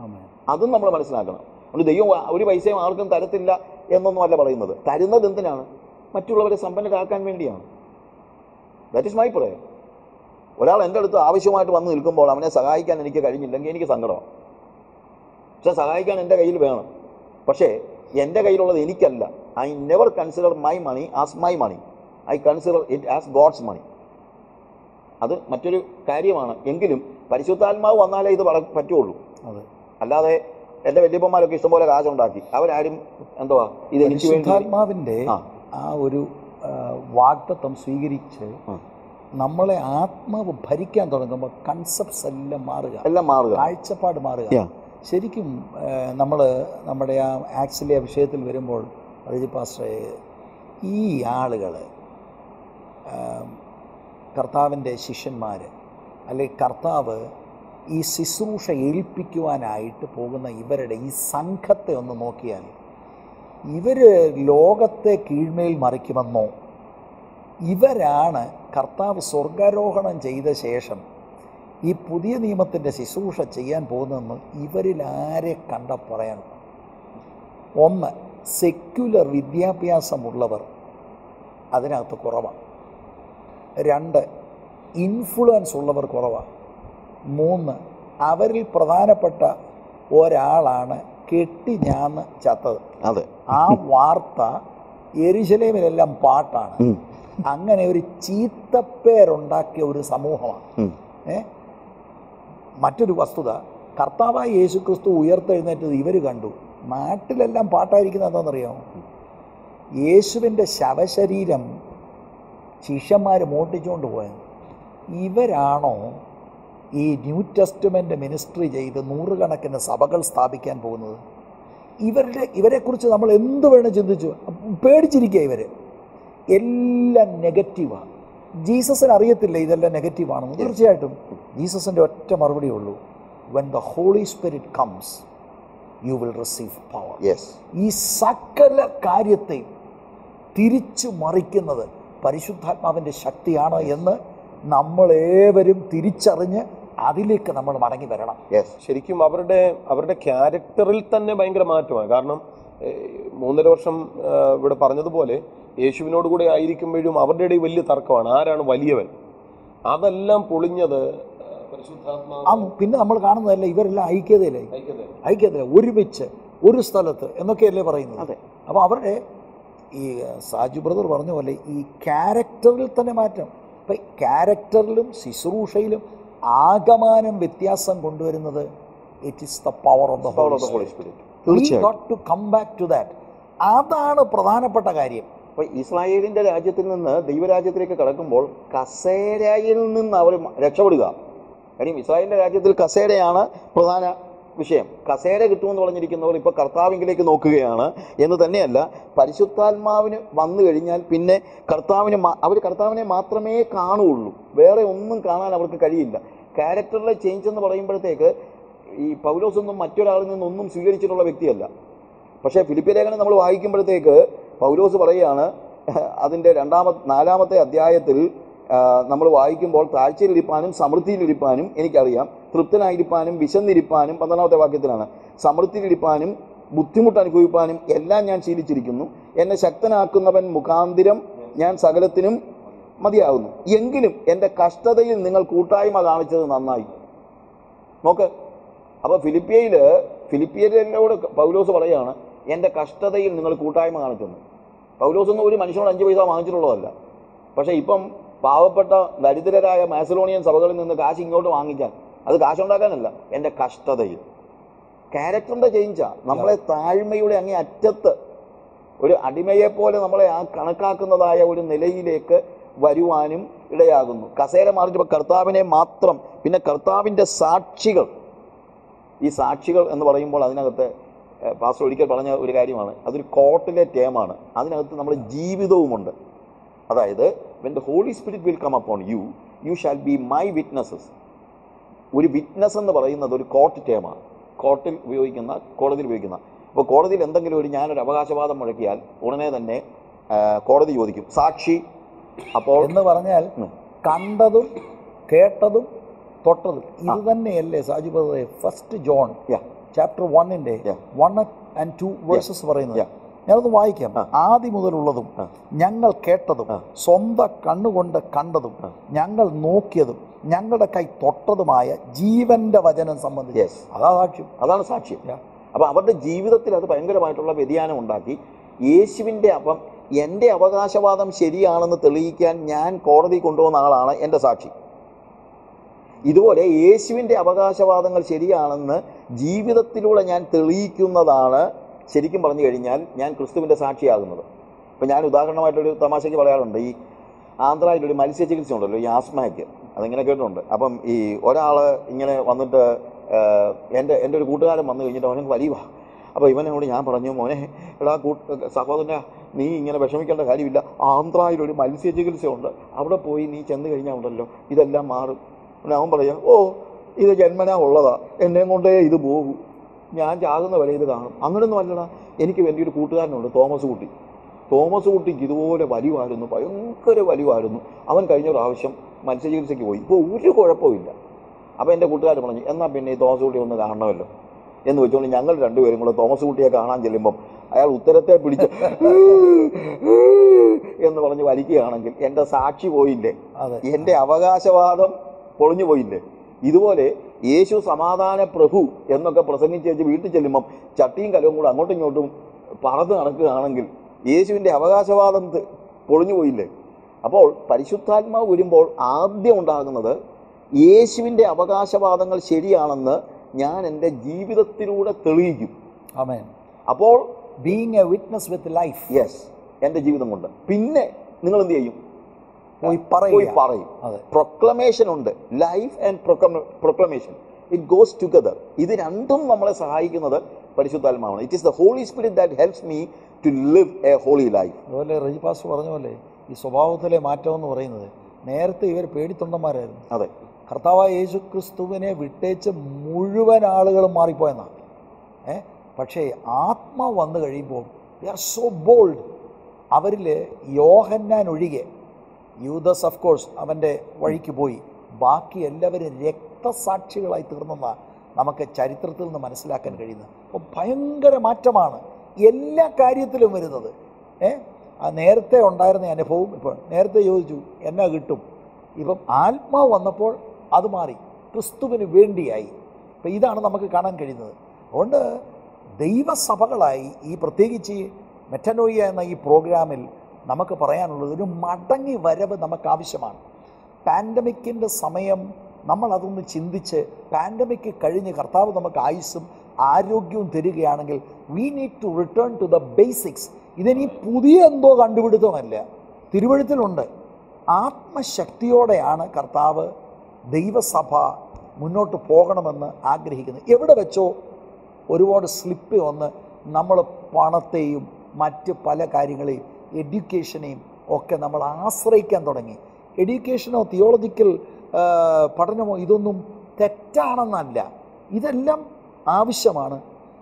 അതും നമ്മൾ മനസ്സിലാക്കണം അതുകൊണ്ട് ദൈവം ഒരു പൈസയും ആർക്കും തരത്തില്ല എന്നൊന്നും അല്ല പറയുന്നത് തരുന്നത് എന്തിനാണ് മറ്റുള്ളവരെ സമ്പന്നരാക്കാൻ വേണ്ടിയാണ് ദാറ്റ് ഇസ് മൈ പ്രയർ ഒരാൾ എൻ്റെ അടുത്ത് ആവശ്യമായിട്ട് വന്ന് നിൽക്കുമ്പോൾ അവനെ സഹായിക്കാൻ എനിക്ക് കഴിഞ്ഞില്ലെങ്കിൽ എനിക്ക് സങ്കടമാണ് പക്ഷെ സഹായിക്കാൻ എൻ്റെ കയ്യിൽ വേണം പക്ഷേ എൻ്റെ കയ്യിലുള്ളത് എനിക്കല്ല I never consider my money as my money I consider it as God's money അത് മറ്റൊരു കാര്യമാണ് എങ്കിലും പരിശുദ്ധാത്മാവ് വന്നാലേ ഇത് പറ- പറ്റുള്ളൂ അതെ അല്ലാതെ എൻ്റെ വല്യപ്പന്മാരൊക്കെ ഇഷ്ടംപോലെ കാശുണ്ടാക്കി അവരാരും എന്തുവാ ഇത് എനിക്ക് വേണ്ടി പരിശുദ്ധാത്മാവിൻ്റെ ആ. ആ ഒരു ആ, വാഗ്ദത്തം സ്വീകരിച്ച് ആ. നമ്മളെ ആത്മാവ് ഭരിക്കാൻ തുടങ്ങുമ്പോൾ കൺസെപ്റ്റ്സ് എല്ലാം മാറുക എല്ലാം മാറുക കാഴ്ചപ്പാട് മാറുക Yeah. ശരിക്കും നമ്മൾ നമ്മുടെ ആ ആക്സിലെ വിഷയത്തിൽ വരുമ്പോൾ റജി പാസ്റ്ററെ ഈ ആളുകൾ കർത്താവിൻ്റെ ശിഷ്യന്മാർ അല്ലെങ്കിൽ കർത്താവ് ഈ ശുശ്രൂഷ ഏൽപ്പിക്കുവാനായിട്ട് പോകുന്ന ഇവരുടെ ഈ സംഘത്തെ ഒന്ന് നോക്കിയാൽ ഇവർ ലോകത്തെ കീഴ്മേൽ മറിക്കുമെന്നോ ഇവരാണ് കർത്താവ് സ്വർഗാരോഹണം ചെയ്ത ശേഷം ഈ പുതിയ നിയമത്തിൻ്റെ ശുശ്രൂഷ ചെയ്യാൻ പോകുന്നതെന്ന് ഇവരിൽ ആരെ കണ്ട പറയണം ഒന്ന് സെക്യുലർ വിദ്യാഭ്യാസമുള്ളവർ അതിനകത്ത് കുറവാണ് രണ്ട് ഇൻഫ്ലുവൻസ് ഉള്ളവർ കുറവാണ് മൂന്ന് അവരിൽ പ്രധാനപ്പെട്ട ഒരാളാണ് കെട്ടിഞ്ഞാന്ന് ചത്തത് അതെ ആ വാർത്ത എരിശലേമിലെല്ലാം പാട്ടാണ് ഉം. അങ്ങനെ ഒരു ചീത്തപ്പേരുണ്ടാക്കിയ ഒരു സമൂഹമാണ് ഉം. ഏ മറ്റൊരു വസ്തുത കർത്താവായ യേശുക്രിസ്തു ഉയർത്തെഴുന്നേറ്റത് ഇവർ കണ്ടു നാട്ടിലെല്ലാം പാട്ടായിരിക്കുന്നത് എന്താണെന്നറിയാമോ യേശുവിൻ്റെ ശവശരീരം ശിഷ്യന്മാർ മോട്ടിച്ചുകൊണ്ട് പോയത് ഇവരാണോ ഈ ന്യൂ ടെസ്റ്റ്മെൻ്റ് മിനിസ്ട്രി ചെയ്ത് നൂറുകണക്കിന് സഭകൾ സ്ഥാപിക്കാൻ പോകുന്നത് ഇവരുടെ ഇവരെക്കുറിച്ച് നമ്മൾ എന്ത് വേണം ചിന്തിച്ചു പേടിച്ചിരിക്കുക ഇവർ എല്ലാം നെഗറ്റീവാണ് ജീസസിന് അറിയത്തില്ല ഇതെല്ലാം നെഗറ്റീവാണെന്ന് തീർച്ചയായിട്ടും ജീസസിൻ്റെ ഒറ്റ മറുപടിയേ ഉള്ളൂ when the holy Spirit comes you will receive power yes ഈ സകല കാര്യത്തെയും തിരിച്ചു മറിക്കുന്നത് പരിശുദ്ധാത്മാവിൻ്റെ ശക്തിയാണ് എന്ന് നമ്മളേവരും തിരിച്ചറിഞ്ഞ് അതിലേക്ക് നമ്മൾ മടങ്ങി വരണം യെസ് ശരിക്കും അവരുടെ അവരുടെ ക്യാരക്ടറിൽ തന്നെ ഭയങ്കര മാറ്റമാണ് കാരണം ഏഹ്, മൂന്നര വർഷം ഏഹ്, ഇവിടെ പറഞ്ഞതുപോലെ യേശുവിനോട് കൂടെ ആയിരിക്കുമ്പോഴും അവരുടെ ഇടയിൽ വലിയ തർക്കമാണ് ആരാണ് വലിയവൻ അതെല്ലാം പൊളിഞ്ഞത് ഏഹ്, പരിശുദ്ധാത്മാവ് ആ പിന്നെ നമ്മൾ കാണുന്നതല്ല ഇവരെല്ലാം ഐക്യതയിലായി ഐക്യത. ഐക്യത ഒരുമിച്ച് ഒരു സ്ഥലത്ത് എന്നൊക്കെയല്ലേ പറയുന്നത് അതെ. അപ്പോൾ അവരുടെ ഈ സാജു ബ്രദർ പറഞ്ഞ പോലെ ഈ ക്യാരക്ടറിൽ തന്നെ മാറ്റം അപ്പം ക്യാരക്ടറിലും ശുശ്രൂഷയിലും ആകമാനം വ്യത്യാസം കൊണ്ടുവരുന്നത് it is the power of the power of the holy Spirit തീർച്ചയായും to come back to that അതാണ് പ്രധാനപ്പെട്ട കാര്യം അപ്പൊ ഇസ്രായേലിന്റെ രാജ്യത്തിൽ നിന്ന് ദൈവരാജ്യത്തിലേക്ക് കടക്കുമ്പോൾ കസേരയിൽ നിന്ന് അവർ രക്ഷപ്പെടുക കാര്യം ഇസ്രായേലിന്റെ രാജ്യത്തിൽ കസേരയാണ് പ്രധാന വിഷയം കസേര കിട്ടുമെന്ന് പറഞ്ഞിരിക്കുന്നവർ ഇപ്പോൾ കർത്താവിങ്കിലേക്ക് നോക്കുകയാണ് എന്ന് തന്നെയല്ല പരിശുദ്ധാത്മാവിന് വന്നു കഴിഞ്ഞാൽ പിന്നെ കർത്താവിന് അവർ കർത്താവിനെ മാത്രമേ കാണുകയുള്ളൂ വേറെ ഒന്നും കാണാൻ അവർക്ക് കഴിയില്ല ക്യാരക്ടറിലെ ചേഞ്ച് എന്ന് പറയുമ്പോഴത്തേക്ക് ഈ പൗലോസൊന്നും മറ്റൊരാളിൽ നിന്നൊന്നും സ്വീകരിച്ചിട്ടുള്ള വ്യക്തിയല്ല പക്ഷേ ഫിലിപ്പിയ ലേഖനം നമ്മൾ വായിക്കുമ്പോഴത്തേക്ക് പൗലോസ് പറയുകയാണ് അതിൻ്റെ രണ്ടാമത്തെ നാലാമത്തെ അധ്യായത്തിൽ നമ്മൾ വായിക്കുമ്പോൾ താഴ്ചയിലിരിപ്പാനും സമൃദ്ധിയിലിരിപ്പാനും എനിക്കറിയാം തൃപ്തനായിരിക്കാനും വിശന്നിരിപ്പാനും പന്ത്രണ്ടാമത്തെ വാക്യത്തിലാണ് സമൃദ്ധിയിലിരിപ്പാനും ബുദ്ധിമുട്ട് അനുഭവിപ്പാനും എല്ലാം ഞാൻ ശീലിച്ചിരിക്കുന്നു എന്നെ ശക്തനാക്കുന്നവൻ മുഖാന്തിരം ഞാൻ സകലത്തിനും മതിയാകുന്നു എങ്കിലും എൻ്റെ കഷ്ടതയിൽ നിങ്ങൾ കൂട്ടായ്മ കാണിച്ചത് നന്നായി നോക്ക് അപ്പോൾ ഫിലിപ്പിയയിൽ ഫിലിപ്പിയയിലോട് പൗലോസ് പറയാണ് എൻ്റെ കഷ്ടതയിൽ നിങ്ങൾ കൂട്ടായ്മ കാണിച്ചെന്ന് പൗലോസ് ഒന്നും ഒരു മനുഷ്യനോട് അഞ്ച് പൈസ വാങ്ങിച്ചിട്ടുള്ളതല്ല പക്ഷേ ഇപ്പം പാവപ്പെട്ട ദരിദ്രരായ മാസലോണിയൻ സഭകളിൽ നിന്ന് കാശ് ഇങ്ങോട്ട് വാങ്ങിക്കാൻ അത് കാശുണ്ടാക്കാനല്ല എൻ്റെ കഷ്ടതയിൽ ക്യാരക്ടറിൻ്റെ ചേഞ്ചാ നമ്മളെ താഴ്മയുടെ അങ്ങേ അറ്റത്ത് ഒരു അടിമയെ പോലെ നമ്മളെ ആ കണക്കാക്കുന്നതായ ഒരു നിലയിലേക്ക് വരുവാനും ഇടയാകുന്നു കസേര മാറിയിട്ട് ഇപ്പോൾ കർത്താവിനെ മാത്രം പിന്നെ കർത്താവിൻ്റെ സാക്ഷികൾ ഈ സാക്ഷികൾ എന്ന് പറയുമ്പോൾ അതിനകത്ത് ഏഹ്, പാസ്റ്റർ ഒരിക്കൽ പറഞ്ഞ ഒരു കാര്യമാണ് അതൊരു കോർട്ടിലെ ടേമാണ് അതിനകത്ത് നമ്മുടെ ജീവിതവുമുണ്ട് അതായത് when the holy spirit will come upon you you shall be my witnesses ഒരു വിറ്റ്നസ് എന്ന് പറയുന്നത് ഒരു കോർട്ട് ടേമാണ് കോർട്ടിൽ ഉപയോഗിക്കുന്ന കോടതിയിൽ ഉപയോഗിക്കുന്ന അപ്പോൾ കോടതിയിൽ എന്തെങ്കിലും ഒരു ഞാനൊരു അവകാശവാദം മുഴക്കിയാൽ ഉടനെ തന്നെ ആ, കോടതി ചോദിക്കും സാക്ഷി അപ്പോൾ എന്ന് പറഞ്ഞാൽ ഉം. കണ്ടതും കേട്ടതും തൊട്ടതും ഇത് തന്നെയല്ലേ സാജു ബ്രദറെ ഫസ്റ്റ് ജോൺ Yeah. ചാപ്റ്റർ വണ്ണിന്റെ Yeah. One and two verses പറയുന്നത് Yeah. ഞാനത് വായിക്കാം ആദ്യം മുതലുള്ളതും ഞങ്ങൾ കേട്ടതും സ്വന്തം കണ്ണുകൊണ്ട് കണ്ടതും ഞങ്ങൾ നോക്കിയതും ഞങ്ങളുടെ കൈ തൊട്ടതുമായ ജീവന്റെ വചനം സംബന്ധിച്ച് Yes. അതാ സാക്ഷ്യം അതാണ് സാക്ഷ്യം Yeah. അപ്പം അവരുടെ ജീവിതത്തിൽ അത് ഭയങ്കരമായിട്ടുള്ള വ്യതിയാനം ഉണ്ടാക്കി യേശുവിൻ്റെ അപ്പം എൻ്റെ അവകാശവാദം ശരിയാണെന്ന് തെളിയിക്കാൻ ഞാൻ കോടതി കൊണ്ടുവന്ന ആളാണ് എൻ്റെ സാക്ഷി ഇതുപോലെ യേശുവിൻ്റെ അവകാശവാദങ്ങൾ ശരിയാണെന്ന് ജീവിതത്തിലൂടെ ഞാൻ തെളിയിക്കുന്നതാണ് ശരിക്കും പറഞ്ഞു കഴിഞ്ഞാൽ ഞാൻ ക്രിസ്തുവിൻ്റെ സാക്ഷിയാകുന്നത് ഇപ്പം ഞാൻ ഉദാഹരണമായിട്ടൊരു തമാശയ്ക്ക് പറയാറുണ്ട് ഈ ആന്ധ്രയിലൊരു മത്സ്യ ചികിത്സ ഉണ്ടല്ലോ ഈ ആസ്മയ്ക്ക് അതിങ്ങനെ കേട്ടിട്ടുണ്ട് അപ്പം ഈ ഒരാൾ ഇങ്ങനെ വന്നിട്ട് ഏഹ്, എൻ്റെ എൻ്റെ ഒരു കൂട്ടുകാരൻ വന്നു കഴിഞ്ഞിട്ട് അവനക്ക് വലിയ അപ്പോൾ ഇവനോട് ഞാൻ പറഞ്ഞു മോനെ എടാ കൂട്ട് സഹോദരന നീ ഇങ്ങനെ വിഷമിക്കേണ്ട കാര്യമില്ല ആന്ധ്രയിലൊരു മത്സ്യ ചികിത്സയുണ്ട് അവിടെ പോയി നീ ചെന്ന് കഴിഞ്ഞാൽ ഉണ്ടല്ലോ ഇതെല്ലാം മാറും പിന്നെ അവൻ പറയാം ഓ ഇത് ജന്മനാ ഉള്ളതാ എന്നെയും കൊണ്ടേ ഇത് പോകൂ ഞാൻ ചാകുന്ന വരെ ഇത് കാണും അങ്ങനെയൊന്നും അല്ലടാ എനിക്ക് എൻ്റെ ഒരു കൂട്ടുകാരനുണ്ട് തോമസ് കുട്ടി തോമസ് കുട്ടിക്ക് ഇതുപോലെ വലിവായിരുന്നു ഭയങ്കര വലിവായിരുന്നു അവൻ കഴിഞ്ഞ പ്രാവശ്യം മത്സ്യചികിത്സയ്ക്ക് പോയി ഇപ്പോൾ ഒരു കുഴപ്പമില്ല അപ്പോൾ എൻ്റെ കൂട്ടുകാർ പറഞ്ഞു എന്നാൽ പിന്നെ ഈ തോമസ് കുട്ടി ഒന്ന് കാണണമല്ലോ എന്ന് വെച്ചുകൊണ്ട് ഞങ്ങൾ രണ്ടുപേരും കൂടെ തോമസ് കുട്ടിയെ കാണാൻ ചെല്ലുമ്പം അയാൾ ഉത്തരത്തെ പിടിച്ച് എന്ന് പറഞ്ഞ് വലിക്കുകയാണെങ്കിൽ എൻ്റെ സാക്ഷി പോയില്ലേ അതെ എൻ്റെ അവകാശവാദം പൊളിഞ്ഞു പോയില്ലേ ഇതുപോലെ യേശു സമാധാന പ്രഭു എന്നൊക്കെ പ്രസംഗിച്ച് വെച്ച് വീട്ടിൽ ചെല്ലുമ്പം ചട്ടിയും കലവും കൂടെ അങ്ങോട്ടും ഇങ്ങോട്ടും പറന്ന് നടക്കുകയാണെങ്കിൽ യേശുവിൻ്റെ അവകാശവാദം ത- പൊളിഞ്ഞു പോയില്ലേ അപ്പോൾ പരിശുദ്ധാത്മാവ് വരുമ്പോൾ ആദ്യം ഉണ്ടാകുന്നത് യേശുവിൻ്റെ അവകാശവാദങ്ങൾ ശരിയാണെന്ന് ഞാൻ എൻ്റെ ജീവിതത്തിലൂടെ തെളിയിക്കും ആമേൻ അപ്പോൾ being a witness with life yes എൻ്റെ ജീവിതം കൊണ്ട് പിന്നെ നിങ്ങൾ എന്ത് ചെയ്യും പോയി പോയി പറയുക പറയും അതെ പ്രൊക്ലമേഷൻ ഉണ്ട് life and proclamation it goes together ഇത് രണ്ടും നമ്മളെ സഹായിക്കുന്നത് പരിശുദ്ധാത്മാവാണ് it is the holy Spirit that helps me to live a holy life അതുപോലെ റജി പാസ് പറഞ്ഞ പോലെ ഈ സ്വഭാവത്തിലെ മാറ്റം എന്ന് പറയുന്നത് നേരത്തെ ഇവർ പേടിത്തൊണ്ടന്മാരായിരുന്നു അതെ കർത്താവായ യേശു ക്രിസ്തുവിനെ വിട്ടേച്ച് മുഴുവൻ ആളുകളും മാറിപ്പോയെന്നാണ് ഏ പക്ഷേ ആത്മ വന്നു കഴിയുമ്പോൾ ദേ ആർ സോ ബോൾഡ് അവരിൽ യോഹന്നാൻ ഒഴികെ യൂദസ് ഓഫ് കോഴ്സ് അവൻ്റെ വഴിക്ക് പോയി ബാക്കി എല്ലാവരും രക്തസാക്ഷികളായി തീർന്നെന്നാണ് നമുക്ക് ചരിത്രത്തിൽ നിന്ന് മനസ്സിലാക്കാൻ കഴിയുന്നത് അപ്പോൾ ഭയങ്കര മാറ്റമാണ് എല്ലാ കാര്യത്തിലും വരുന്നത് ഏ ആ നേരത്തെ ഉണ്ടായിരുന്ന അനുഭവം ഇപ്പോൾ നേരത്തെ ചോദിച്ചു എന്നാ കിട്ടും ഇപ്പം ആത്മാവ് വന്നപ്പോൾ അത് മാറി ക്രിസ്തുവിന് വേണ്ടിയായി അപ്പം ഇതാണ് നമുക്ക് കാണാൻ കഴിയുന്നത് അതുകൊണ്ട് ദൈവസഭകളായി ഈ പ്രത്യേകിച്ച് ഈ മെറ്റനോയ എന്ന ഈ പ്രോഗ്രാമിൽ നമുക്ക് പറയാനുള്ളത് ഒരു മടങ്ങി വരവ് നമുക്ക് ആവശ്യമാണ് പാൻഡമിക്കിൻ്റെ സമയം നമ്മൾ അതൊന്ന് ചിന്തിച്ച് പാൻഡമിക് കഴിഞ്ഞ് കർത്താവ് നമുക്ക് ആയുസ്സും ആരോഗ്യവും തരികയാണെങ്കിൽ we need to return to the basics ഇതിനി പുതിയ എന്തോ കണ്ടുപിടുത്തമല്ല തിരുവഴുത്തിലുണ്ട് ആത്മശക്തിയോടെയാണ് കർത്താവ് ദൈവസഭ മുന്നോട്ട് പോകണമെന്ന് ആഗ്രഹിക്കുന്നത് എവിടെ വെച്ചോ ഒരുപാട് സ്ലിപ്പ് വന്ന് നമ്മൾ പണത്തെയും മറ്റ് പല കാര്യങ്ങളെയും എഡ്യൂക്കേഷനെയും ഒക്കെ നമ്മൾ ആശ്രയിക്കാൻ തുടങ്ങി എഡ്യൂക്കേഷനോ തിയോളജിക്കൽ പഠനമോ ഇതൊന്നും തെറ്റാണെന്നല്ല ഇതെല്ലാം ആവശ്യമാണ്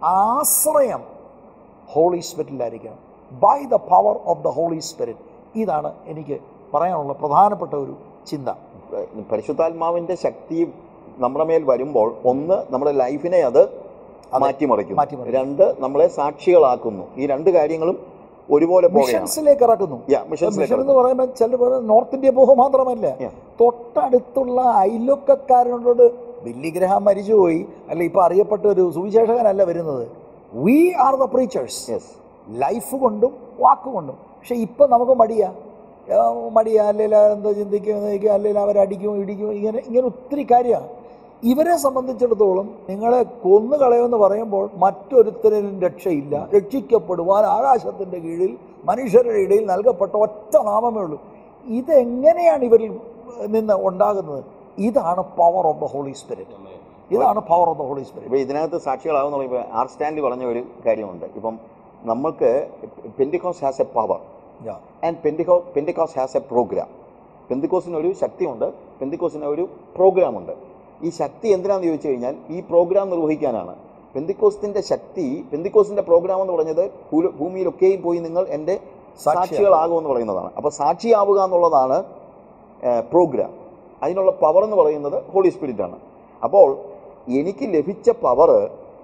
ആശ്രയം ഹോളി സ്പിരിറ്റിലായിരിക്കണം by the power of the holy Spirit ഇതാണ് എനിക്ക് പറയാനുള്ള പ്രധാനപ്പെട്ട ഒരു ചിന്ത പരിശുദ്ധാത്മാവിന്റെ ശക്തി നമ്മുടെ മേൽ വരുമ്പോൾ ഒന്ന് നമ്മുടെ ലൈഫിനെ അത് മാറ്റിമറിക്കുന്നു മാറ്റിമറിക്കുന്നു. രണ്ട് നമ്മളെ സാക്ഷികളാക്കുന്നു ഈ രണ്ട് കാര്യങ്ങളും ഒരുപോലെ പോവുകയാണ് മിഷൻസിലേക്ക് ഇറക്കുന്നു Yeah, missionsലേക്ക് മിഷൻ എന്ന് പറയുമ്പോൾ ചില പറയുന്നത് നോർത്ത് ഇന്ത്യ പോകുക മാത്രമല്ല Yeah. തൊട്ടടുത്തുള്ള അയൽവക്കക്കാരനോട് ബില്ലിഗ്രഹം മരിച്ചുപോയി അല്ല ഇപ്പൊ അറിയപ്പെട്ട ഒരു സുവിശേഷകനല്ല വരുന്നത് we are the preachers yes life കൊണ്ടും വാക്കുകൊണ്ടും പക്ഷെ ഇപ്പൊ നമുക്ക് മടിയാ ആ, മടിയാ അല്ലെങ്കിൽ എന്താ ചിന്തിക്കും അല്ലെങ്കിൽ അവരടിക്കും ഇടിക്കും ഇങ്ങനെ ഇങ്ങനെ ഒത്തിരി കാര്യമാണ് ഇവരെ സംബന്ധിച്ചിടത്തോളം നിങ്ങളെ കൊന്നു കളയുമെന്ന് പറയുമ്പോൾ മറ്റൊരുത്തരിലും രക്ഷയില്ല രക്ഷിക്കപ്പെടുവാൻ ആകാശത്തിൻ്റെ കീഴിൽ മനുഷ്യരുടെ ഇടയിൽ നൽകപ്പെട്ട ഒറ്റ നാമമേ ഉള്ളൂ ഇതെങ്ങനെയാണ് ഇവരിൽ നിന്ന് ഉണ്ടാകുന്നത് ഇതാണ് power of the holy Spirit ഇതാണ് power of the holy Spirit ഇപ്പോൾ ഇതിനകത്ത് സാക്ഷികളാകുന്ന പറയുമ്പോൾ ആർ സ്റ്റാൻലി പറഞ്ഞ ഒരു കാര്യമുണ്ട് ഇപ്പം നമുക്ക് Pentecost has a power and Pentecost Pentecost has a program പെന്തിക്കോസിന് ഒരു ശക്തിയുണ്ട് പെന്തിക്കോസിന് ഒരു പ്രോഗ്രാം ഉണ്ട് ഈ ശക്തി എന്തിനാണെന്ന് ചോദിച്ചു കഴിഞ്ഞാൽ ഈ പ്രോഗ്രാം നിർവഹിക്കാനാണ് പെന്തിക്കോസിന്റെ ശക്തി പെന്തിക്കോസിന്റെ പ്രോഗ്രാം എന്ന് പറഞ്ഞത് ഭൂല- ഭൂമിയിലൊക്കെയും പോയി നിങ്ങൾ എൻ്റെ സാക്ഷികളാകുമെന്ന് പറയുന്നതാണ് അപ്പോൾ സാക്ഷിയാവുക എന്നുള്ളതാണ് പ്രോഗ്രാം അതിനുള്ള പവർ എന്ന് പറയുന്നത് ഹോളി സ്പിരിറ്റ് ആണ് അപ്പോൾ എനിക്ക് ലഭിച്ച പവർ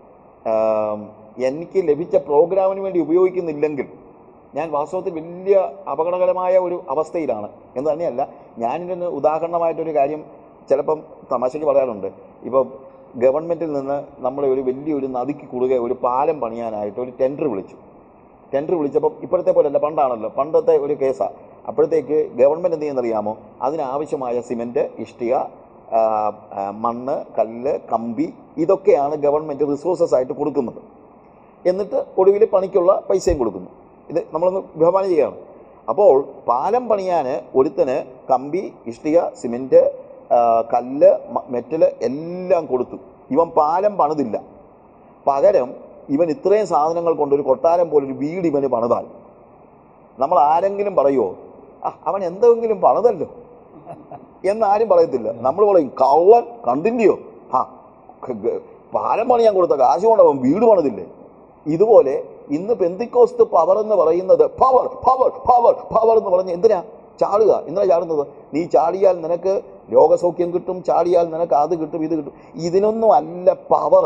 ആം, എനിക്ക് ലഭിച്ച പ്രോഗ്രാമിന് വേണ്ടി ഉപയോഗിക്കുന്നില്ലെങ്കിൽ ഞാൻ വാസ്തവത്തിൽ വലിയ അപകടകരമായ ഒരു അവസ്ഥയിലാണ് എന്ന് തന്നെയല്ല ഞാനിതിന് ഉദാഹരണമായിട്ടൊരു കാര്യം ചിലപ്പം തമാശയ്ക്ക് പറയാറുണ്ട് ഇപ്പം ഗവൺമെൻറ്റിൽ നിന്ന് നമ്മളെ ഒരു വലിയൊരു നദിക്ക് കുറുകെ ഒരു പാലം പണിയാനായിട്ട് ഒരു ടെൻഡർ വിളിച്ചു ടെൻഡർ വിളിച്ചപ്പോൾ ഇപ്പോഴത്തെ പോലെയല്ല പണ്ടാണല്ലോ പണ്ടത്തെ ഒരു കേസാണ് അപ്പോഴത്തേക്ക് ഗവൺമെൻറ് എന്ത് ചെയ്യുന്നറിയാമോ അതിനാവശ്യമായ സിമൻറ്റ് ഇഷ്ടിക ആ, ആ, മണ്ണ് കല്ല് കമ്പി ഇതൊക്കെയാണ് ഗവൺമെൻറ് റിസോഴ്സസ് ആയിട്ട് കൊടുക്കുന്നത് എന്നിട്ട് ഒടുവിൽ പണിക്കുള്ള പൈസയും കൊടുക്കുന്നു ഇത് നമ്മളൊന്ന് വിഭാവന ചെയ്യുകയാണ് അപ്പോൾ പാലം പണിയാൻ ഒരുത്തന് കമ്പി ഇഷ്ടിക സിമെൻറ്റ് ആ, കല്ല് മ- മെറ്റല് എല്ലാം കൊടുത്തു ഇവൻ പാലം പണിതില്ല പകരം ഇവൻ ഇത്രയും സാധനങ്ങൾ കൊണ്ട് ഒരു കൊട്ടാരം പോലൊരു വീട് ഇവന് പണിതാൽ നമ്മൾ ആരെങ്കിലും പറയുമോ ആ അവൻ എന്തെങ്കിലും പണിതല്ലോ എന്നാരും പറയത്തില്ല നമ്മൾ പറയും കള്ളൻ കണ്ടിന്റെയോ ആ ക- ഗ- പാലം പണിയാൻ കൊടുത്ത കാശ് കൊണ്ട് അവൻ വീട് പണിതില്ലേ ഇതുപോലെ ഇന്ന് പെന്തിക്കോസ്റ്റ് പവർ എന്ന് പറയുന്നത് പവർ പവർ പവർ പവർ എന്ന് പറഞ്ഞ് എന്തിനാ ചാടുക എന്തിനാ ചാടുന്നത് നീ ചാടിയാൽ നിനക്ക് രോഗസൗഖ്യം കിട്ടും ചാടിയാൽ നിനക്ക് അത് കിട്ടും ഇത് കിട്ടും ഇതിനൊന്നും അല്ല പവർ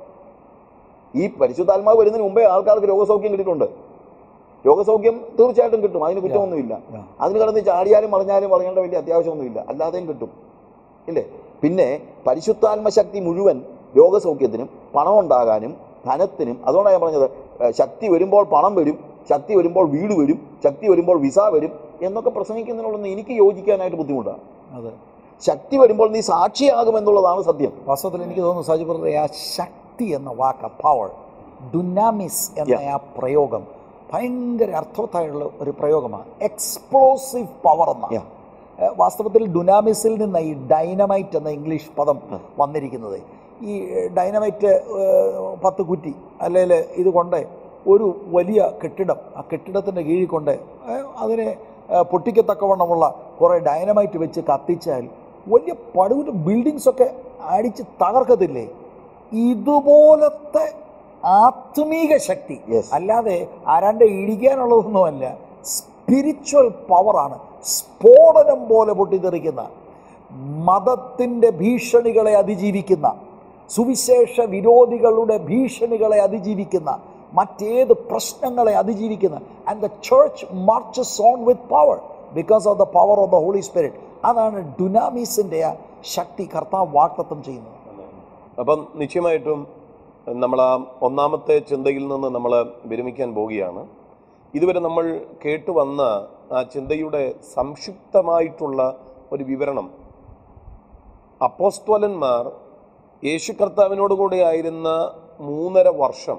ഈ പരിശുദ്ധാത്മാവ് വരുന്നതിന് മുമ്പേ ആൾക്കാർക്ക് രോഗസൗഖ്യം കിട്ടിയിട്ടുണ്ട് രോഗസൗഖ്യം തീർച്ചയായിട്ടും കിട്ടും അതിന് കുറ്റമൊന്നുമില്ല Yeah. അതിന് കിടന്ന് ചാടിയാലും പറഞ്ഞാലും പറയേണ്ട വലിയ അത്യാവശ്യമൊന്നുമില്ല അല്ലാതെയും കിട്ടും ഇല്ലേ പിന്നെ പരിശുദ്ധാത്മ ശക്തി മുഴുവൻ രോഗസൗഖ്യത്തിനും പണം ഉണ്ടാകാനും ധനത്തിനും അതുകൊണ്ടാണ് ഞാൻ പറഞ്ഞത് ഏഹ് ശക്തി വരുമ്പോൾ പണം വരും ശക്തി വരുമ്പോൾ വീട് വരും ശക്തി വരുമ്പോൾ വിസ വരും എന്നൊക്കെ പ്രസംഗിക്കുന്നതിനോടൊന്നും എനിക്ക് യോജിക്കാനായിട്ട് ബുദ്ധിമുട്ടാണ് അതെ ശക്തി വരുമ്പോൾ നീ സാക്ഷിയാകുമെന്നുള്ളതാണ് സത്യം വാസ്തവത്തിൽ എനിക്ക് തോന്നുന്നു സാജി ബ്രദറെ ആ ശക്തി എന്ന വാക്ക് പവർ ഡുനാമിസ് എന്ന Yeah. ആ പ്രയോഗം ഭയങ്കര അർത്ഥവത്തായുള്ള ഒരു പ്രയോഗമാണ് എക്സ്പ്ലോസീവ് പവർ എന്ന Yeah. വാസ്തവത്തിൽ ഡുനാമിസിൽ നിന്ന് ഈ ഡൈനമൈറ്റ് എന്ന ഇംഗ്ലീഷ് പദം വന്നിരിക്കുന്നത് ഈ ഡൈനമൈറ്റ് ഏഹ്, പത്ത് കുറ്റി അല്ലെങ്കിൽ ഇത് കൊണ്ട് ഒരു വലിയ കെട്ടിടം ആ കെട്ടിടത്തിൻ്റെ കീഴിൽ കൊണ്ട് ഏഹ്, അതിനെ ഏഹ്, പൊട്ടിക്കത്തക്കവണ്ണമുള്ള കുറേ ഡൈനമൈറ്റ് വെച്ച് കത്തിച്ചാൽ വലിയ പടുകൂറ്റ ബിൽഡിങ്സ് ഒക്കെ അടിച്ച് തകർക്കത്തില്ലേ ഇതുപോലത്തെ ആത്മീക ശക്തി Yes. അല്ലാതെ ആരാണ്ട് ഇടിക്കാനുള്ളതൊന്നുമല്ല സ്പിരിച്വൽ പവറാണ് സ്ഫോടനം പോലെ പൊട്ടിത്തെറിക്കുന്ന മതത്തിൻ്റെ ഭീഷണികളെ അതിജീവിക്കുന്ന സുവിശേഷ വിരോധികളുടെ ഭീഷണികളെ അതിജീവിക്കുന്ന മറ്റേത് പ്രശ്നങ്ങളെ അതിജീവിക്കുന്ന and the church marches on with power because of the power of the holy Spirit അതാണ് ഡുനാമീസിൻ്റെ ആ ശക്തി കർത്താവ് വാക്തത്വം ചെയ്യുന്നത് അപ്പം നിശ്ചയമായിട്ടും നമ്മൾ ആ ഒന്നാമത്തെ ചിന്തയിൽ നിന്ന് നമ്മൾ വിരമിക്കാൻ പോവുകയാണ് ഇതുവരെ നമ്മൾ കേട്ടുവന്ന ആ ചിന്തയുടെ സംക്ഷിപ്തമായിട്ടുള്ള ഒരു വിവരണം അപ്പോസ്തോലന്മാർ യേശു കർത്താവിനോട് കൂടെ ആയിരുന്ന മൂന്നര വർഷം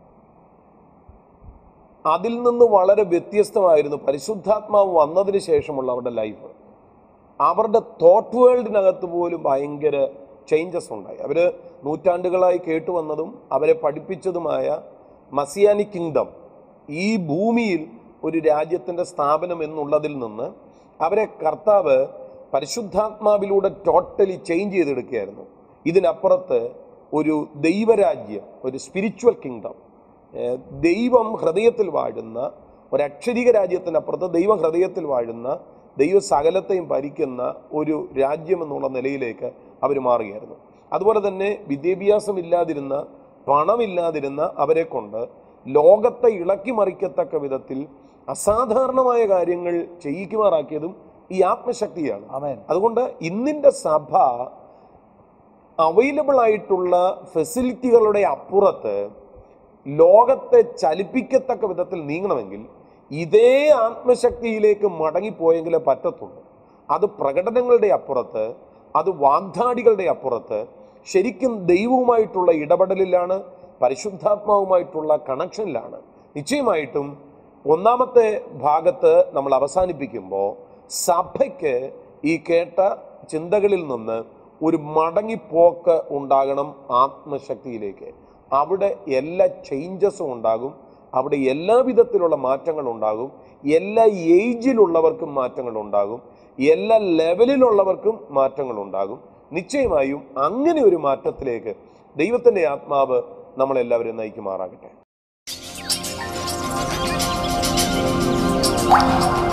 അതിൽ നിന്ന് വളരെ വ്യത്യസ്തമായിരുന്നു പരിശുദ്ധാത്മാവ് വന്നതിന് ശേഷമുള്ള അവരുടെ ലൈഫ് അവരുടെ തോട്ട് വേൾഡിനകത്ത് പോലും ഭയങ്കര ചേഞ്ചസ് ഉണ്ടായി അവർ നൂറ്റാണ്ടുകളായി കേട്ടുവന്നതും അവരെ പഠിപ്പിച്ചതുമായ മസിയാനി കിങ്ഡം ഈ ഭൂമിയിൽ ഒരു രാജ്യത്തിൻ്റെ സ്ഥാപനം എന്നുള്ളതിൽ നിന്ന് അവരെ കർത്താവ് പരിശുദ്ധാത്മാവിലൂടെ ടോട്ടലി ചേഞ്ച് ചെയ്തെടുക്കുകയായിരുന്നു ഇതിനപ്പുറത്ത് ഒരു ദൈവരാജ്യം ഒരു സ്പിരിച്വൽ കിങ്ഡം ഏഹ് ദൈവം ഹൃദയത്തിൽ വാഴുന്ന ഒരു അക്ഷരിക രാജ്യത്തിനപ്പുറത്ത് ദൈവം ഹൃദയത്തിൽ വാഴുന്ന ദൈവ സകലത്തെയും ഭരിക്കുന്ന ഒരു രാജ്യം എന്നുള്ള നിലയിലേക്ക് അവർ മാറുകയായിരുന്നു അതുപോലെ തന്നെ വിദ്യാഭ്യാസം ഇല്ലാതിരുന്ന പണമില്ലാതിരുന്ന അവരെ കൊണ്ട് ലോകത്തെ ഇളക്കി മറിക്കത്തക്ക വിധത്തിൽ അസാധാരണമായ കാര്യങ്ങൾ ചെയ്യിക്കുമാറാക്കിയതും ഈ ആത്മശക്തിയാണ് ആമേൻ അതുകൊണ്ട് ഇന്നിൻ്റെ സഭ അവൈലബിൾ ആയിട്ടുള്ള ഫെസിലിറ്റികളുടെ അപ്പുറത്ത് ലോകത്തെ ചലിപ്പിക്കത്തക്ക വിധത്തിൽ നീങ്ങണമെങ്കിൽ ഇതേ ആത്മശക്തിയിലേക്ക് മടങ്ങിപ്പോയെങ്കിലേ പറ്റത്തുള്ളൂ അത് പ്രകടനങ്ങളുടെ അപ്പുറത്ത് അത് വാഗ്ദാടികളുടെ അപ്പുറത്ത് ശരിക്കും ദൈവവുമായിട്ടുള്ള ഇടപെടലിലാണ് പരിശുദ്ധാത്മാവുമായിട്ടുള്ള കണക്ഷനിലാണ് നിശ്ചയമായിട്ടും ഒന്നാമത്തെ ഭാഗത്ത് നമ്മൾ അവസാനിപ്പിക്കുമ്പോൾ സഭയ്ക്ക് ഈ കേട്ട ചിന്തകളിൽ നിന്ന് ഒരു മടങ്ങിപ്പോക്ക് ഉണ്ടാകണം ആത്മശക്തിയിലേക്ക് അവിടെ എല്ലാ ചേഞ്ചസും ഉണ്ടാകും അവിടെ എല്ലാ വിധത്തിലുള്ള മാറ്റങ്ങൾ ഉണ്ടാകും എല്ലാ ഏജിലുള്ളവർക്കും മാറ്റങ്ങൾ ഉണ്ടാകും എല്ലാ ലെവലിലുള്ളവർക്കും മാറ്റങ്ങൾ ഉണ്ടാകും നിശ്ചയമായും അങ്ങനെ ഒരു മാറ്റത്തിലേക്ക് ദൈവത്തിൻ്റെ ആത്മാവ് നമ്മളെല്ലാവരും നയിക്കുമാറാകട്ടെ